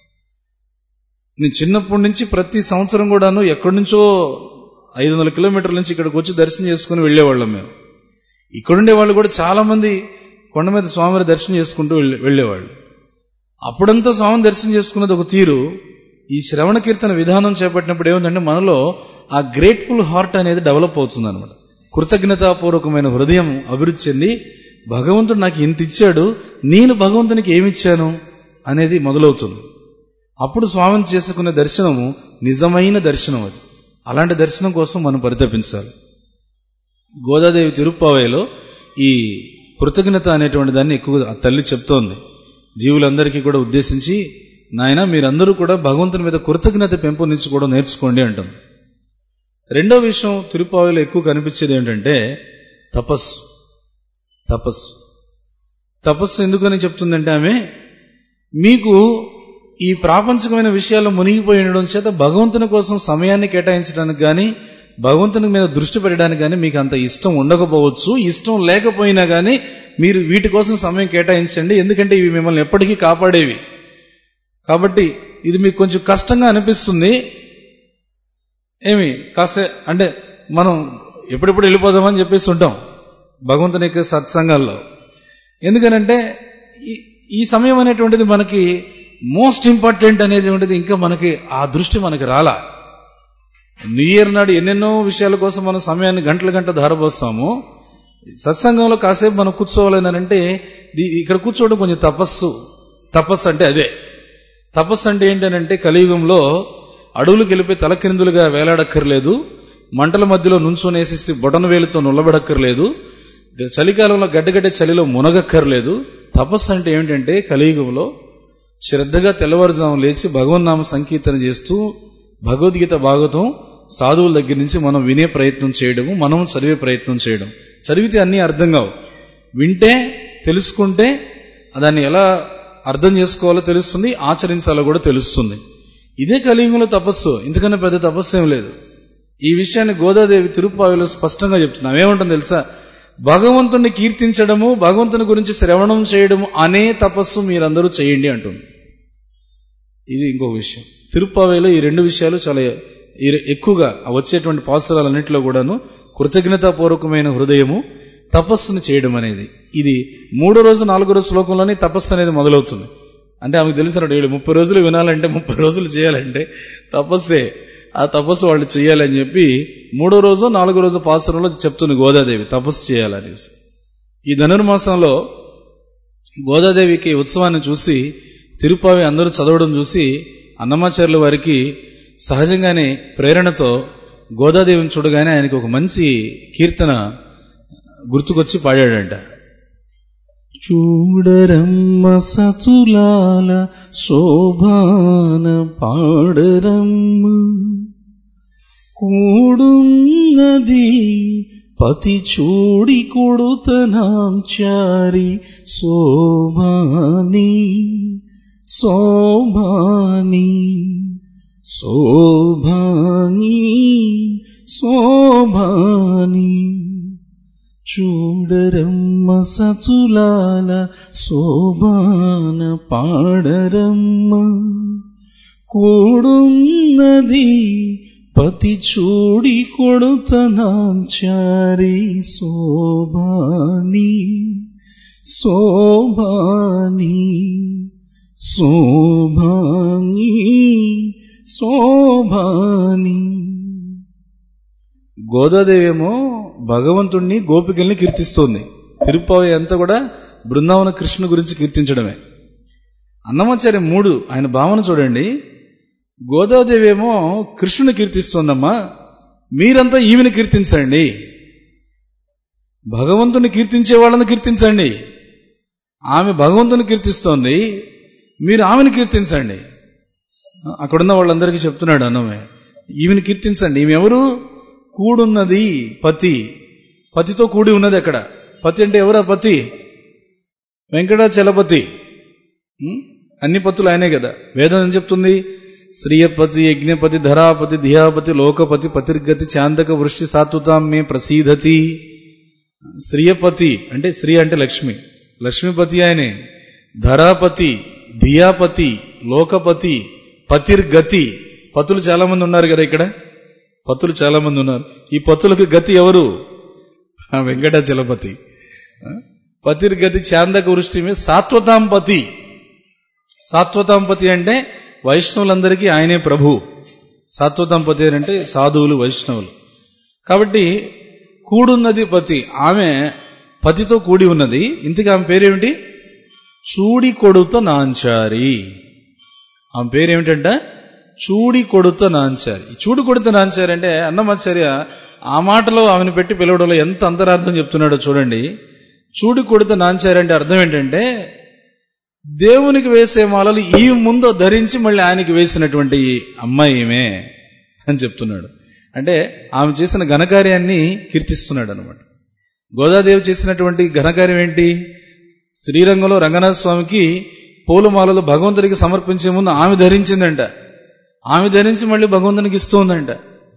[SPEAKER 1] నేను చిన్నప్పటి నుంచి ప్రతి సంవత్సరం కూడాను ఎక్కడి నుంచో ఐదు వందల కిలోమీటర్ల నుంచి ఇక్కడికి వచ్చి దర్శనం చేసుకుని వెళ్ళేవాళ్ళం మేము ఇక్కడుండే వాళ్ళు కూడా చాలా మంది కొండ మీద స్వామివారి దర్శనం చేసుకుంటూ వెళ్ళే- వెళ్ళేవాళ్ళు అప్పుడంతా స్వామిని దర్శనం చేసుకున్నది ఒక తీరు ఈ శ్రవణ కీర్తన విధానం చేపట్టినప్పుడు ఏముందంటే మనలో ఆ గ్రేట్ఫుల్ హార్ట్ అనేది డెవలప్ అవుతుంది అనమాట కృతజ్ఞతాపూర్వకమైన హృదయం అభివృద్ధి చెంది భగవంతుడు నాకు ఇంత ఇచ్చాడు నేను భగవంతునికి ఏమిచ్చాను అనేది మొదలవుతుంది అప్పుడు స్వామిని చేసుకునే దర్శనము నిజమైన దర్శనం అది అలాంటి దర్శనం కోసం మనం పరితపించాలి గోదాదేవి తిరుప్పావైలో ఈ కృతజ్ఞత అనేటువంటి దాన్ని ఎక్కువ ఆ తల్లి చెప్తోంది జీవులందరికీ కూడా ఉద్దేశించి నాయన మీరందరూ కూడా భగవంతుని మీద కృతజ్ఞత పెంపొందించుకోవడం నేర్చుకోండి అంటుంది రెండో విషయం తిరుపావైలో ఎక్కువ కనిపించేది ఏంటంటే తపస్సు తపస్సు తపస్సు ఎందుకని చెప్తుందంటే ఆమె మీకు ఈ ప్రాపంచికమైన విషయాల్లో మునిగిపోయి ఉండడం చేత భగవంతుని కోసం సమయాన్ని కేటాయించడానికి కానీ భగవంతుని మీద దృష్టి పెట్టడానికి కానీ మీకు అంత ఇష్టం ఉండకపోవచ్చు ఇష్టం లేకపోయినా కానీ మీరు వీటి కోసం సమయం కేటాయించండి ఎందుకంటే ఇవి మిమ్మల్ని ఎప్పటికీ కాపాడేవి కాబట్టి ఇది మీకు కొంచెం కష్టంగా అనిపిస్తుంది ఏమి కాసే అంటే మనం ఎప్పుడెప్పుడు వెళ్ళిపోదామని చెప్పేసి ఉంటాం భగవంతుని యొక్క సత్సంగాల్లో ఎందుకనంటే ఈ- ఈ సమయం అనేటువంటిది మనకి మోస్ట్ ఇంపార్టెంట్ అనేది ఉంటుంది ఇంకా మనకి ఆ దృష్టి మనకి రాలా న్యూ ఇయర్ నాడు ఎన్నెన్నో విషయాల కోసం మనం సమయాన్ని గంటల గంట ధారపోస్తాము సత్సంగంలో కాసేపు మనం కూర్చోవాలని అంటే ది- ఇక్కడ కూర్చోవడం కొంచెం తపస్సు తపస్సు అంటే అదే తపస్సు అంటే ఏంటనంటే కలియుగంలో అడవులకు వెళ్ళిపోయి తలకిందులుగా వేలాడక్కర్లేదు మంటల మధ్యలో నుంచోనేసేసి బొటన వేలుతో నుల్లబడక్కర్లేదు చలికాలంలో గడ్డగడ్డే చలిలో మునగక్కర్లేదు తపస్సు అంటే ఏమిటంటే కలియుగంలో శ్రద్ధగా తెల్లవారుజాము లేచి భగవన్నామ సంకీర్తన చేస్తూ భగవద్గీత భాగవతం సాధువుల దగ్గర నుంచి మనం వినే ప్రయత్నం చేయడము మనం చదివే ప్రయత్నం చేయడం చదివితే అన్నీ అర్థం కావు వింటే తెలుసుకుంటే దాన్ని ఎలా అర్థం చేసుకోవాలో తెలుస్తుంది ఆచరించాలో కూడా తెలుస్తుంది ఇదే కలియుగంలో తపస్సు ఇంతకన్నా పెద్ద తపస్సు ఏం లేదు ఈ విషయాన్ని గోదాదేవి తిరుపావిలో స్పష్టంగా చెప్తున్నాం ఏముంటుంది తెలుసా భగవంతుని కీర్తించడము భగవంతుని గురించి శ్రవణం చేయడము అనే తపస్సు మీరందరూ చేయండి అంటుంది ఇది ఇంకొక విషయం తిరుపావేలో ఈ రెండు విషయాలు చాలా ఈ- ఎక్కువగా ఆ వచ్చేటువంటి పాసురాలన్నింటిలో కూడాను కృతజ్ఞతాపూర్వకమైన హృదయము తపస్సును చేయడం అనేది ఇది మూడో రోజు నాలుగో రోజు శ్లోకంలోనే తపస్సు అనేది మొదలవుతుంది అంటే ఆమెకు తెలిసినట్టు వీళ్ళు ముప్పై రోజులు వినాలంటే ముప్పై రోజులు చేయాలంటే తపస్సే ఆ తపస్సు వాళ్ళు చేయాలని చెప్పి మూడో రోజు నాలుగో రోజు పాసురంలో చెప్తుంది గోదాదేవి తపస్సు చేయాలనేసి ఈ ధనుర్మాసంలో గోదాదేవికి ఉత్సవాన్ని చూసి తిరుపావి అందరూ చదవడం చూసి అన్నమాచార్యుల వారికి సహజంగానే ప్రేరణతో గోదాదేవిని చూడగానే ఆయనకి ఒక మంచి కీర్తన గుర్తుకొచ్చి పాడాడంట చూడరమ్మ సతులాల శోభాన పాడరమ్మ కూడున్నది పతి చూడి కొడుతనాంచారి శోభాని శోభాని శోభాని శోభాని చూడరమ్మ సతులాల శోభాన పాడరమ్మ కూడున్నది పతి చూడి కొడుతనాంచారి శోభాని శోభాని శోభాని శోభాని గోదాదేవేమో భగవంతుణ్ణి గోపికల్ని కీర్తిస్తోంది తిరుపతి అంతా కూడా బృందావన కృష్ణుని గురించి కీర్తించడమే అన్నమాచార్య మూడు ఆయన భావన చూడండి గోదాదేవి ఏమో కృష్ణుని కీర్తిస్తోందమ్మా మీరంతా ఈమెను కీర్తించండి భగవంతుని కీర్తించే వాళ్ళని కీర్తించండి ఆమె భగవంతుని కీర్తిస్తోంది మీరు ఆమెను కీర్తించండి అక్కడున్న వాళ్ళందరికీ చెప్తున్నాడు అన్నమే ఈమెను కీర్తించండి ఈమె ఎవరు కూడున్నది పతి పతితో కూడి ఉన్నది అక్కడ పతి అంటే ఎవరా పతి వెంకటాచలపతి ఉం? అన్ని పతులు ఆయనే కదా వేదం ఏం చెప్తుంది శ్రీయపతి యజ్ఞపతి ధరాపతి ధియాపతి లోకపతి పతిర్గతి చాందక వృష్టి సాత్వతాం మే ప్రసీదతి శ్రీయపతి అంటే శ్రీ అంటే లక్ష్మి లక్ష్మీపతి ఆయనే ధరాపతి ధియాపతి లోకపతి పతిర్గతి పతులు చాలా మంది ఉన్నారు కదా ఇక్కడ పతులు చాలా మంది ఉన్నారు ఈ పతులకు గతి ఎవరు ఆ వెంకటాచలపతి ఆ? పతిర్గతి చాందక వృష్టి మీద సాత్వతాంపతి సాత్వతాంపతి అంటే వైష్ణవులందరికీ ఆయనే ప్రభు సాత్వతాంపతి అని అంటే సాధువులు వైష్ణవులు కాబట్టి కూడున్నది పతి ఆమె పతితో కూడి ఉన్నది ఇంతకీ ఆమె పేరేమిటి చూడి కొడుత నాంచారి ఆమె పేరేమిటంట చూడి కొడుత నాంచారి ఈ చూడి కొడుత నాంచారి అంటే అన్నమాచార్య ఆ మాటలో ఆమెను పెట్టి పిలవడంలో ఎంత అంతరార్థం చెప్తున్నాడో చూడండి చూడి కొడుత నాంచారి అంటే అర్థం ఏంటంటే దేవునికి వేసే మాలలు ఈ ముందు ధరించి మళ్ళీ ఆయనకి వేసినటువంటి అమ్మాయి ఈమె అని చెప్తున్నాడు అంటే ఆమె చేసిన ఘనకార్యాన్ని కీర్తిస్తున్నాడు అనమాట గోదాదేవి చేసినటువంటి ఘనకార్యం ఏంటి శ్రీరంగంలో రంగనాథ స్వామికి పూలమాలలు భగవంతుడికి సమర్పించే ముందు ఆమె ధరించిందంట ఆమె ధరించి మళ్ళీ భగవంతునికి ఇస్తుందంట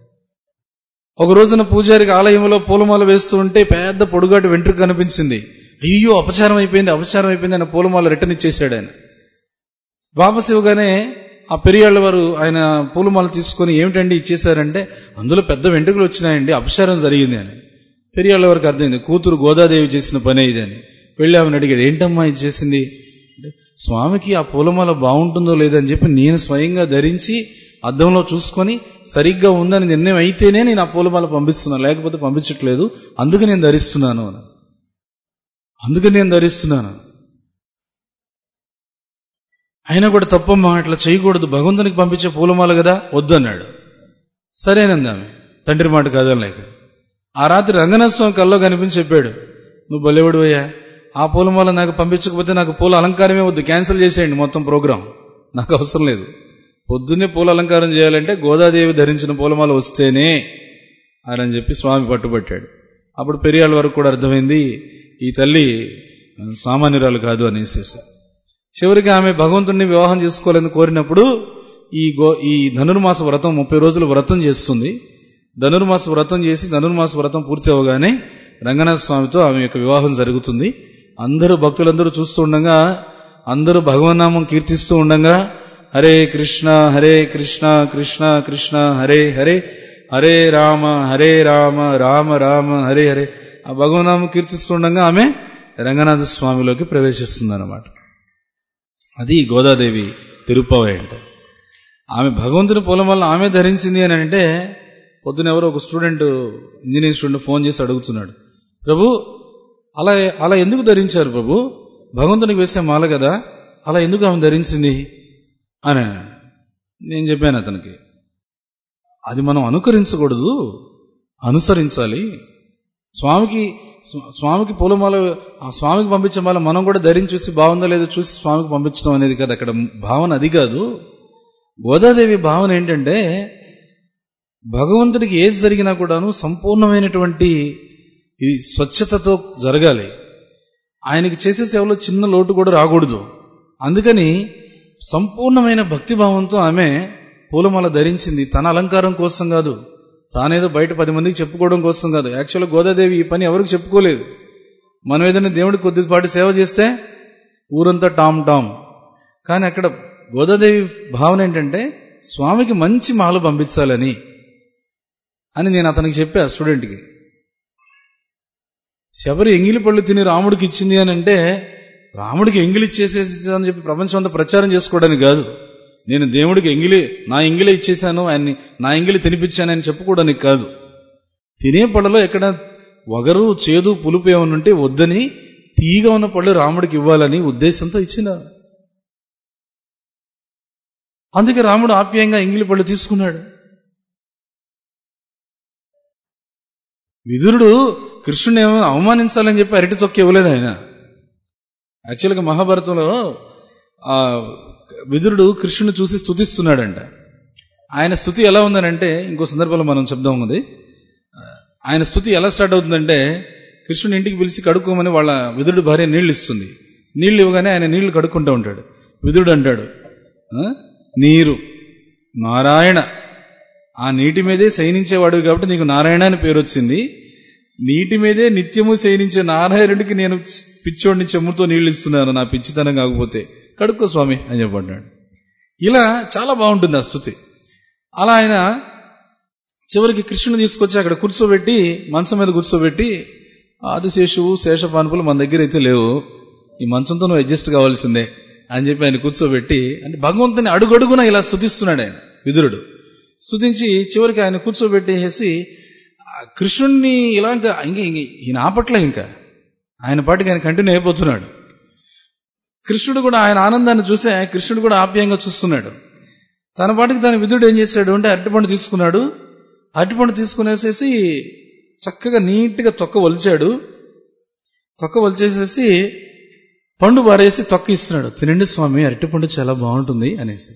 [SPEAKER 1] ఒక రోజున పూజారికి ఆలయంలో పూలమాల వేస్తూ ఉంటే పెద్ద పొడుగాటి వెంట్రుక కనిపించింది అయ్యో అపచారం అయిపోయింది అపచారం అయిపోయింది ఆయన పూలమాల రిటర్న్ ఇచ్చేసాడు ఆయన వాపస్ ఇవ్వగానే ఆ పెరియాళ్ళ వారు ఆయన పూలమాల తీసుకొని ఏమిటండి ఇచ్చేశారంటే అందులో పెద్ద వెంట్రుకలు వచ్చినాయండి అపచారం జరిగింది అని పెరియాళ్ళ వారికి అర్థమైంది కూతురు గోదాదేవి చేసిన పనే ఇది అని వెళ్ళి ఆమెను అడిగాడు ఏంటమ్మా ఇది చేసింది అంటే, స్వామికి ఆ పూలమాల బాగుంటుందో లేదని చెప్పి నేను స్వయంగా ధరించి అద్దంలో చూసుకొని సరిగ్గా ఉందని నిర్ణయం అయితేనే నేను ఆ పూలమాల పంపిస్తున్నాను లేకపోతే పంపించట్లేదు అందుకు నేను ధరిస్తున్నాను అని అందుకు నేను ధరిస్తున్నాను అయినా కూడా తప్పమ్మా అట్లా చేయకూడదు భగవంతునికి పంపించే పూలమాల కదా వద్దన్నాడు సరేనంది ఆమె తండ్రి మాట కాదనలేక ఆ రాత్రి రంగనాథ స్వామి కల్లో కనిపించి చెప్పాడు నువ్వు బలేవాడు అయ్యా ఆ పూలమాల నాకు పంపించకపోతే నాకు పూల అలంకారమే వద్దు క్యాన్సిల్ చేసేయండి మొత్తం ప్రోగ్రాం నాకు అవసరం లేదు పొద్దున్నే పూల అలంకారం చేయాలంటే గోదాదేవి ధరించిన పూలమాల వస్తేనే అని చెప్పి స్వామి పట్టుబట్టాడు అప్పుడు పెరియాళ్ళ వరకు కూడా అర్థమైంది ఈ తల్లి సామాన్యురాలు కాదు అనేసేసి చివరికి ఆమె భగవంతుడిని వివాహం చేసుకోవాలని కోరినప్పుడు ఈ గో ఈ ధనుర్మాస వ్రతం ముప్పై రోజులు వ్రతం చేస్తుంది ధనుర్మాస వ్రతం చేసి ధనుర్మాస వ్రతం పూర్తి అవగానే రంగనాథ స్వామితో ఆమె యొక్క వివాహం జరుగుతుంది అందరూ భక్తులందరూ చూస్తూ ఉండగా అందరూ భగవన్నామం కీర్తిస్తూ ఉండగా హరే కృష్ణ హరే కృష్ణ కృష్ణ కృష్ణ హరే హరే హరే రామ హరే రామ రామ రామ హరే హరే ఆ భగవన్నామం కీర్తిస్తుండగా ఆమె రంగనాథ స్వామిలోకి ప్రవేశిస్తుంది అది గోదాదేవి తిరుపవై అంటే ఆమె భగవంతుని పొలం వల్ల ఆమె ధరించింది అని అంటే పొద్దున ఎవరో ఒక స్టూడెంట్ ఇంజనీరింగ్ స్టూడెంట్ ఫోన్ చేసి అడుగుతున్నాడు ప్రభు అలా అలా ఎందుకు ధరించారు ప్రభు భగవంతునికి వేసే మాల కదా అలా ఎందుకు ఆమె ధరించింది అని నేను చెప్పాను అతనికి అది మనం అనుకరించకూడదు అనుసరించాలి స్వామికి స్వా- స్వామికి పూలమాల ఆ స్వామికి పంపించే మాల మనం కూడా ధరించి చూసి బాగుందో లేదో చూసి స్వామికి పంపించడం అనేది కదా అక్కడ భావన అది కాదు గోదాదేవి భావన ఏంటంటే భగవంతుడికి ఏది జరిగినా కూడాను సంపూర్ణమైనటువంటి ఈ స్వచ్ఛతతో జరగాలి ఆయనకి చేసే సేవలో చిన్న లోటు కూడా రాకూడదు అందుకని సంపూర్ణమైన భక్తిభావంతో ఆమె పూలమాల ధరించింది తన అలంకారం కోసం కాదు తానేదో బయట పది మందికి చెప్పుకోవడం కోసం కాదు యాక్చువల్గా గోదాదేవి ఈ పని ఎవరికి చెప్పుకోలేదు మనం ఏదైనా దేవుడికి కొద్దిపాటి సేవ చేస్తే ఊరంతా టామ్ టామ్ కానీ అక్కడ గోదాదేవి భావన ఏంటంటే స్వామికి మంచి మాల పంపించాలని అని నేను అతనికి చెప్పా స్టూడెంట్కి శబరి ఎంగిలి పళ్ళు తిని రాముడికి ఇచ్చింది అని అంటే రాముడికి ఎంగిలి ఇచ్చేసేసి అని చెప్పి ప్రపంచం అంతా ప్రచారం చేసుకోవడానికి కాదు నేను దేవుడికి ఎంగిలి నా ఎంగిలి ఇచ్చేశాను ఆయన్ని నా ఎంగిలి తినిపించానని చెప్పుకోవడానికి కాదు తినే పళ్ళలో ఎక్కడ వగరు చేదు పులుపు ఏమైనా ఉంటే వద్దని తీగా ఉన్న పళ్ళు రాముడికి ఇవ్వాలని ఉద్దేశంతో ఇచ్చిన అందుకే రాముడు ఆప్యాయంగా ఎంగిలి పళ్ళు తీసుకున్నాడు విదురుడు కృష్ణుని ఏమో అవమానించాలని చెప్పి అరటి తొక్క ఇవ్వలేదు ఆయన యాక్చువల్గా మహాభారతంలో ఆ విదురుడు కృష్ణుని చూసి స్తుతిస్తున్నాడంట ఆయన స్థుతి ఎలా ఉందనంటే ఇంకో సందర్భంలో మనం చెప్దాం ఉంది ఆయన స్థుతి ఎలా స్టార్ట్ అవుతుందంటే కృష్ణుని ఇంటికి పిలిచి కడుక్కోమని వాళ్ళ విదురుడు భార్య నీళ్లు ఇస్తుంది నీళ్లు ఇవ్వగానే ఆయన నీళ్లు కడుక్కుంటూ ఉంటాడు విదురుడు అంటాడు "ఆ? నీరు నారాయణ ఆ నీటి మీదే శయనించేవాడు కాబట్టి నీకు నారాయణ అని పేరు వచ్చింది నీటి మీదే నిత్యము శయనించే నారాయణుడికి నేను పిచ్చోడిని చెమ్ముతో నీళ్లు ఇస్తున్నాను నా పిచ్చితనం కాకపోతే కడుక్కో స్వామి అని చెప్పన్నాడు ఇలా చాలా బాగుంటుంది ఆ స్థుతి అలా ఆయన చివరికి కృష్ణుని తీసుకొచ్చి అక్కడ కూర్చోబెట్టి మంచం మీద కూర్చోబెట్టి ఆదిశేషువు శేషపానుపులు మన దగ్గర అయితే లేవు ఈ మంచంతో నువ్వు అడ్జస్ట్ కావాల్సిందే అని చెప్పి ఆయన కూర్చోబెట్టి అంటే భగవంతుని అడుగడుగున ఇలా స్తుతిస్తున్నాడు ఆయన విదురుడు స్తుతించి చివరికి ఆయన కూర్చోబెట్టేసి ఆ కృష్ణుణ్ణి ఇలా ఇంకా ఇంక ఇంక ఈయన ఆపట్లే ఇంకా ఆయన పాటికి ఆయన కంటిన్యూ అయిపోతున్నాడు కృష్ణుడు కూడా ఆయన ఆనందాన్ని చూసే కృష్ణుడు కూడా ఆప్యాయంగా చూస్తున్నాడు తన పాటికి తన విధుడు ఏం చేశాడు అంటే అరటిపండు తీసుకున్నాడు అరటిపండు తీసుకునేసేసి చక్కగా నీట్గా తొక్క ఒలిచాడు తొక్క ఒలిచేసేసి పండు బారేసి తొక్క ఇస్తున్నాడు తినండి స్వామి అరటిపండు చాలా బాగుంటుంది అనేసి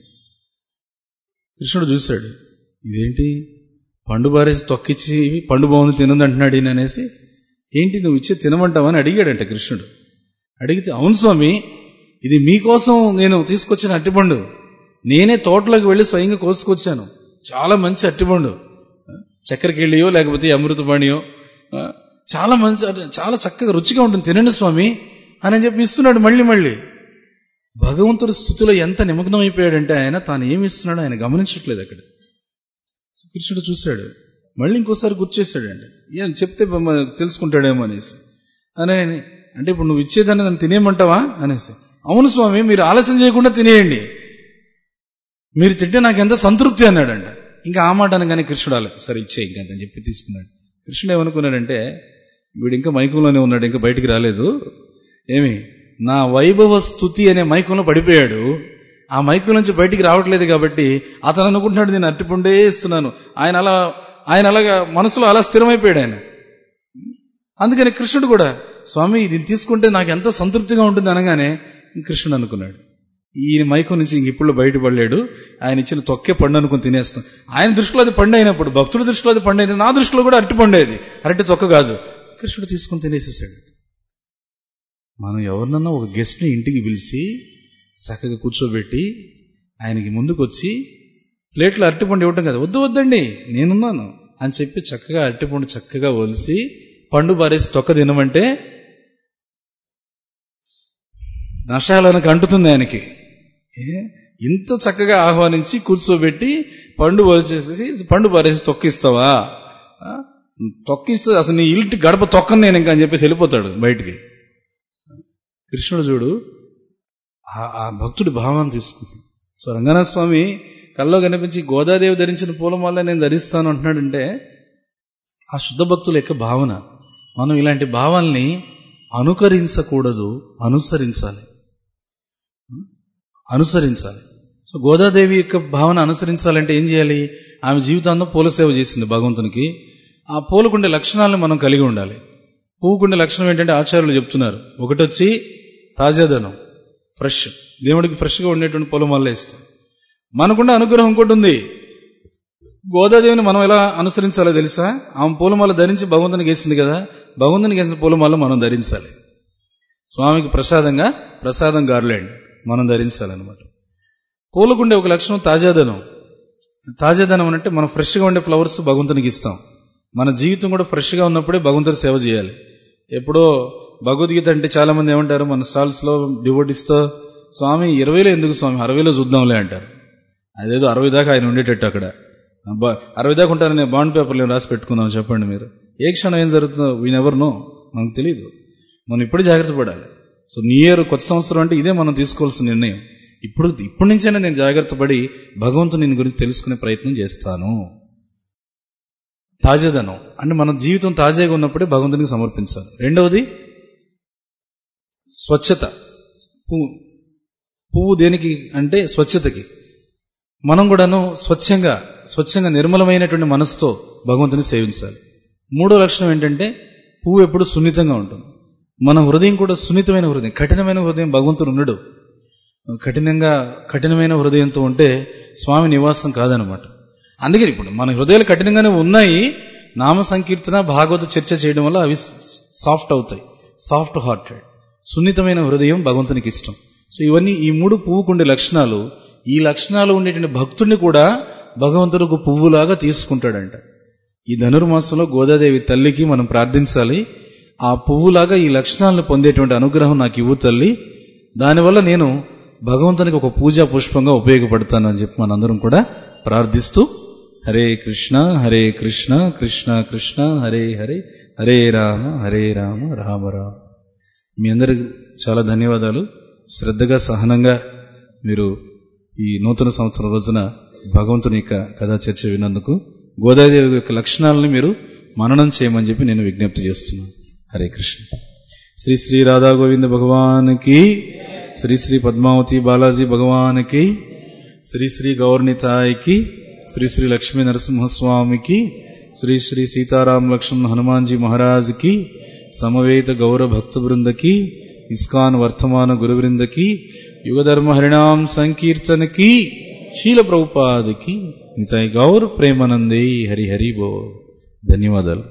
[SPEAKER 1] కృష్ణుడు చూశాడు ఇదేంటి పండు బారేసి తొక్కిచ్చి పండు బాగుంది తినంది అంటున్నాడు ఈయన అనేసి ఏంటి నువ్వు ఇచ్చే తినమంటావని అడిగాడంట కృష్ణుడు అడిగితే అవును స్వామి ఇది మీకోసం నేను తీసుకొచ్చిన అట్టిపండు నేనే తోటలోకి వెళ్ళి స్వయంగా కోసుకొచ్చాను చాలా మంచి అట్టిపండు చక్కెరకెళ్ళియో లేకపోతే అమృతపాణియో ఆ, చాలా మంచి చాలా చక్కగా రుచిగా ఉంటుంది తినండి స్వామి అని చెప్పి ఇస్తున్నాడు మళ్ళీ మళ్ళీ భగవంతుడి స్థుతిలో ఎంత నిమగ్నం అయిపోయాడంటే ఆయన తాను ఏమి ఇస్తున్నాడో ఆయన గమనించట్లేదు అక్కడ సో కృష్ణుడు చూశాడు మళ్ళీ ఇంకోసారి గుర్తు చేశాడండి ఏం చెప్తే బొమ్మ తెలుసుకుంటాడేమో అనేసి అనే అంటే ఇప్పుడు నువ్వు ఇచ్చేదాన్ని నన్ను తినేయమంటావా అనేసి అవును స్వామి మీరు ఆలస్యం చేయకుండా తినేయండి మీరు తింటే నాకు ఎంత సంతృప్తి అన్నాడంట ఇంకా ఆ మాట అనగానే కృష్ణుడు అలా సరే ఇచ్చే ఇంకా అని చెప్పి తీసుకున్నాడు కృష్ణుడు ఏమనుకున్నాడంటే వీడు ఇంకా మైకంలోనే ఉన్నాడు ఇంకా బయటికి రాలేదు ఏమి నా వైభవ స్థుతి అనే మైకంలో పడిపోయాడు ఆ మైకం నుంచి బయటికి రావట్లేదు కాబట్టి అతను అనుకుంటున్నాడు నేను అట్టిపుండే ఇస్తున్నాను ఆయన అలా ఆయన అలాగా మనసులో అలా స్థిరమైపోయాడు ఆయన అందుకని కృష్ణుడు కూడా స్వామి ఇది తీసుకుంటే నాకు ఎంతో సంతృప్తిగా ఉంటుంది అనగానే కృష్ణుడు అనుకున్నాడు ఈయన మైకం నుంచి ఇంక ఇప్పుడు బయటపడలేడు ఆయన ఇచ్చిన తొక్కే పండు అనుకుని తినేస్తాం ఆయన దృష్టిలో అది పండు అయినప్పుడు భక్తుడి దృష్టిలో అది పండు అయింది నా దృష్టిలో కూడా అరటి పండు అది అరటి తొక్క కాదు కృష్ణుడు తీసుకుని తినేసేసాడు మనం ఎవరినన్నా ఒక గెస్ట్ని ఇంటికి పిలిచి చక్కగా కూర్చోబెట్టి ఆయనకి ముందుకు వచ్చి ప్లేట్లో అరటిపండు ఇవ్వటం కదా వద్దు వద్దండి నేనున్నాను అని చెప్పి చక్కగా అరటిపండు చక్కగా ఒలిసి పండు బారేసి తొక్క తినమంటే నష్టాలనకు అంటుతుంది ఆయనకి ఏ? ఇంత చక్కగా ఆహ్వానించి కూర్చోబెట్టి పండు వలిచేసేసి పండు పారేసి తొక్కిస్తావా ఆ? తొక్కిస్తే అసలు నీ ఇంటి గడప తొక్కను నేను ఇంకా అని చెప్పేసి వెళ్ళిపోతాడు బయటికి కృష్ణుడు చూడు ఆ- ఆ భక్తుడి భావాన్ని తీసుకుంది సో రంగనాథ స్వామి కల్లో కనిపించి గోదాదేవి ధరించిన పూలమాల నేను ధరిస్తాను అంటున్నాడంటే ఆ శుద్ధ భక్తుల యొక్క భావన మనం ఇలాంటి భావాల్ని అనుకరించకూడదు అనుసరించాలి అనుసరించాలి సో గోదాదేవి యొక్క భావన అనుసరించాలంటే ఏం చేయాలి ఆమె జీవితాంతం పూల సేవ చేసింది భగవంతునికి ఆ పూలకుండే లక్షణాలను మనం కలిగి ఉండాలి పువ్వుకుండే లక్షణం ఏంటంటే ఆచార్యులు చెప్తున్నారు ఒకటి వచ్చి తాజాదనం ఫ్రెష్ దేవుడికి ఫ్రెష్గా ఉండేటువంటి పూల మళ్ళీ ఇస్తాం మనకుండా అనుగ్రహం ఇంకోటి ఉంది గోదాదేవిని మనం ఎలా అనుసరించాలో తెలుసా ఆమె పూలమాల ధరించి భగవంతునికి వేసింది కదా భగవంతునికి వేసిన పూలమాల మనం ధరించాలి స్వామికి ప్రసాదంగా ప్రసాదం గారులేండి మనం ధరించాలన్నమాట పూలకుండే ఒక లక్షణం తాజాదనం తాజాదనం అంటే మనం ఫ్రెష్గా ఉండే ఫ్లవర్స్ భగవంతునికి ఇస్తాం మన జీవితం కూడా ఫ్రెష్గా ఉన్నప్పుడే భగవంతుని సేవ చేయాలి ఎప్పుడో భగవద్గీత అంటే చాలా మంది ఏమంటారు మన స్టాల్స్ లో డివోటిస్తో స్వామి ఇరవైలో ఎందుకు స్వామి అరవైలో చూద్దాంలే అంటారు అదేదో అరవై దాకా ఆయన ఉండేటట్టు అక్కడ అబ్బా, అరవై దాకా ఉంటారని బాండ్ పేపర్లో రాసి పెట్టుకుందాం చెప్పండి మీరు ఏ క్షణం ఏం జరుగుతుందో వీ నెవర్ నో మనకు తెలియదు మనం ఇప్పుడు జాగ్రత్త పడాలి సో న్యూ ఇయర్ కొత్త సంవత్సరం అంటే ఇదే మనం తీసుకోవాల్సిన నిర్ణయం ఇప్పుడు ఇప్పటి నుంచైనా నేను జాగ్రత్త పడి భగవంతుని నేను గురించి తెలుసుకునే ప్రయత్నం చేస్తాను తాజాదనం అంటే మన జీవితం తాజాగా ఉన్నప్పుడే భగవంతునికి సమర్పించాలి రెండవది స్వచ్ఛత పువ్వు పువ్వు దేనికి అంటే స్వచ్ఛతకి మనం కూడాను స్వచ్ఛంగా స్వచ్ఛంగా నిర్మలమైనటువంటి మనసుతో భగవంతుని సేవించాలి మూడో లక్షణం ఏంటంటే పువ్వు ఎప్పుడు సున్నితంగా ఉంటుంది మన హృదయం కూడా సున్నితమైన హృదయం కఠినమైన హృదయం భగవంతుడు ఉండడు కఠినంగా కఠినమైన హృదయంతో ఉంటే స్వామి నివాసం కాదనమాట అందుకే ఇప్పుడు మన హృదయాలు కఠినంగానే ఉన్నాయి నామ సంకీర్తన భాగవత చర్చ చేయడం వల్ల అవి సాఫ్ట్ అవుతాయి సాఫ్ట్ హార్టెడ్ సున్నితమైన హృదయం భగవంతునికి ఇష్టం సో ఇవన్నీ ఈ మూడు పువ్వుకుండే లక్షణాలు ఈ లక్షణాలు ఉండేటువంటి భక్తుడిని కూడా భగవంతుడు ఒక పువ్వులాగా తీసుకుంటాడంట ఈ ధనుర్మాసంలో గోదాదేవి తల్లికి మనం ప్రార్థించాలి ఆ పువ్వులాగా ఈ లక్షణాలను పొందేటువంటి అనుగ్రహం నాకు ఇవ్వు తల్లి దానివల్ల నేను భగవంతునికి ఒక పూజా పుష్పంగా ఉపయోగపడతాను అని చెప్పి మనందరం కూడా ప్రార్థిస్తూ హరే కృష్ణ హరే కృష్ణ కృష్ణ కృష్ణ హరే హరే హరే రామ హరే రామ రామ రామ మీ అందరికి చాలా ధన్యవాదాలు శ్రద్ధగా సహనంగా మీరు ఈ నూతన సంవత్సరం రోజున భగవంతుని యొక్క కథా చర్చ విన్నందుకు గోదాదేవి యొక్క లక్షణాలను మీరు మననం చేయమని చెప్పి నేను విజ్ఞప్తి చేస్తున్నాను హరే కృష్ణ శ్రీ శ్రీ రాధా గోవింద భగవానికి శ్రీ శ్రీ పద్మావతి బాలాజీ భగవానికి శ్రీ శ్రీ గౌర్నితాయికి శ్రీ శ్రీ లక్ష్మీ నరసింహస్వామికి శ్రీ శ్రీ సీతారాం లక్ష్మణ్ హనుమాన్జీ మహారాజ్కి సమవేత గౌర భక్త బృందకి ఇస్కాన్ వర్తమాన గురు బృందకి యుగధర్మ హరిణాం సంకీర్తనకి శీల ప్రభుపాదకి నిజాయి గౌర్ ప్రేమానందే హరి హరి బో ధన్యవాదాలు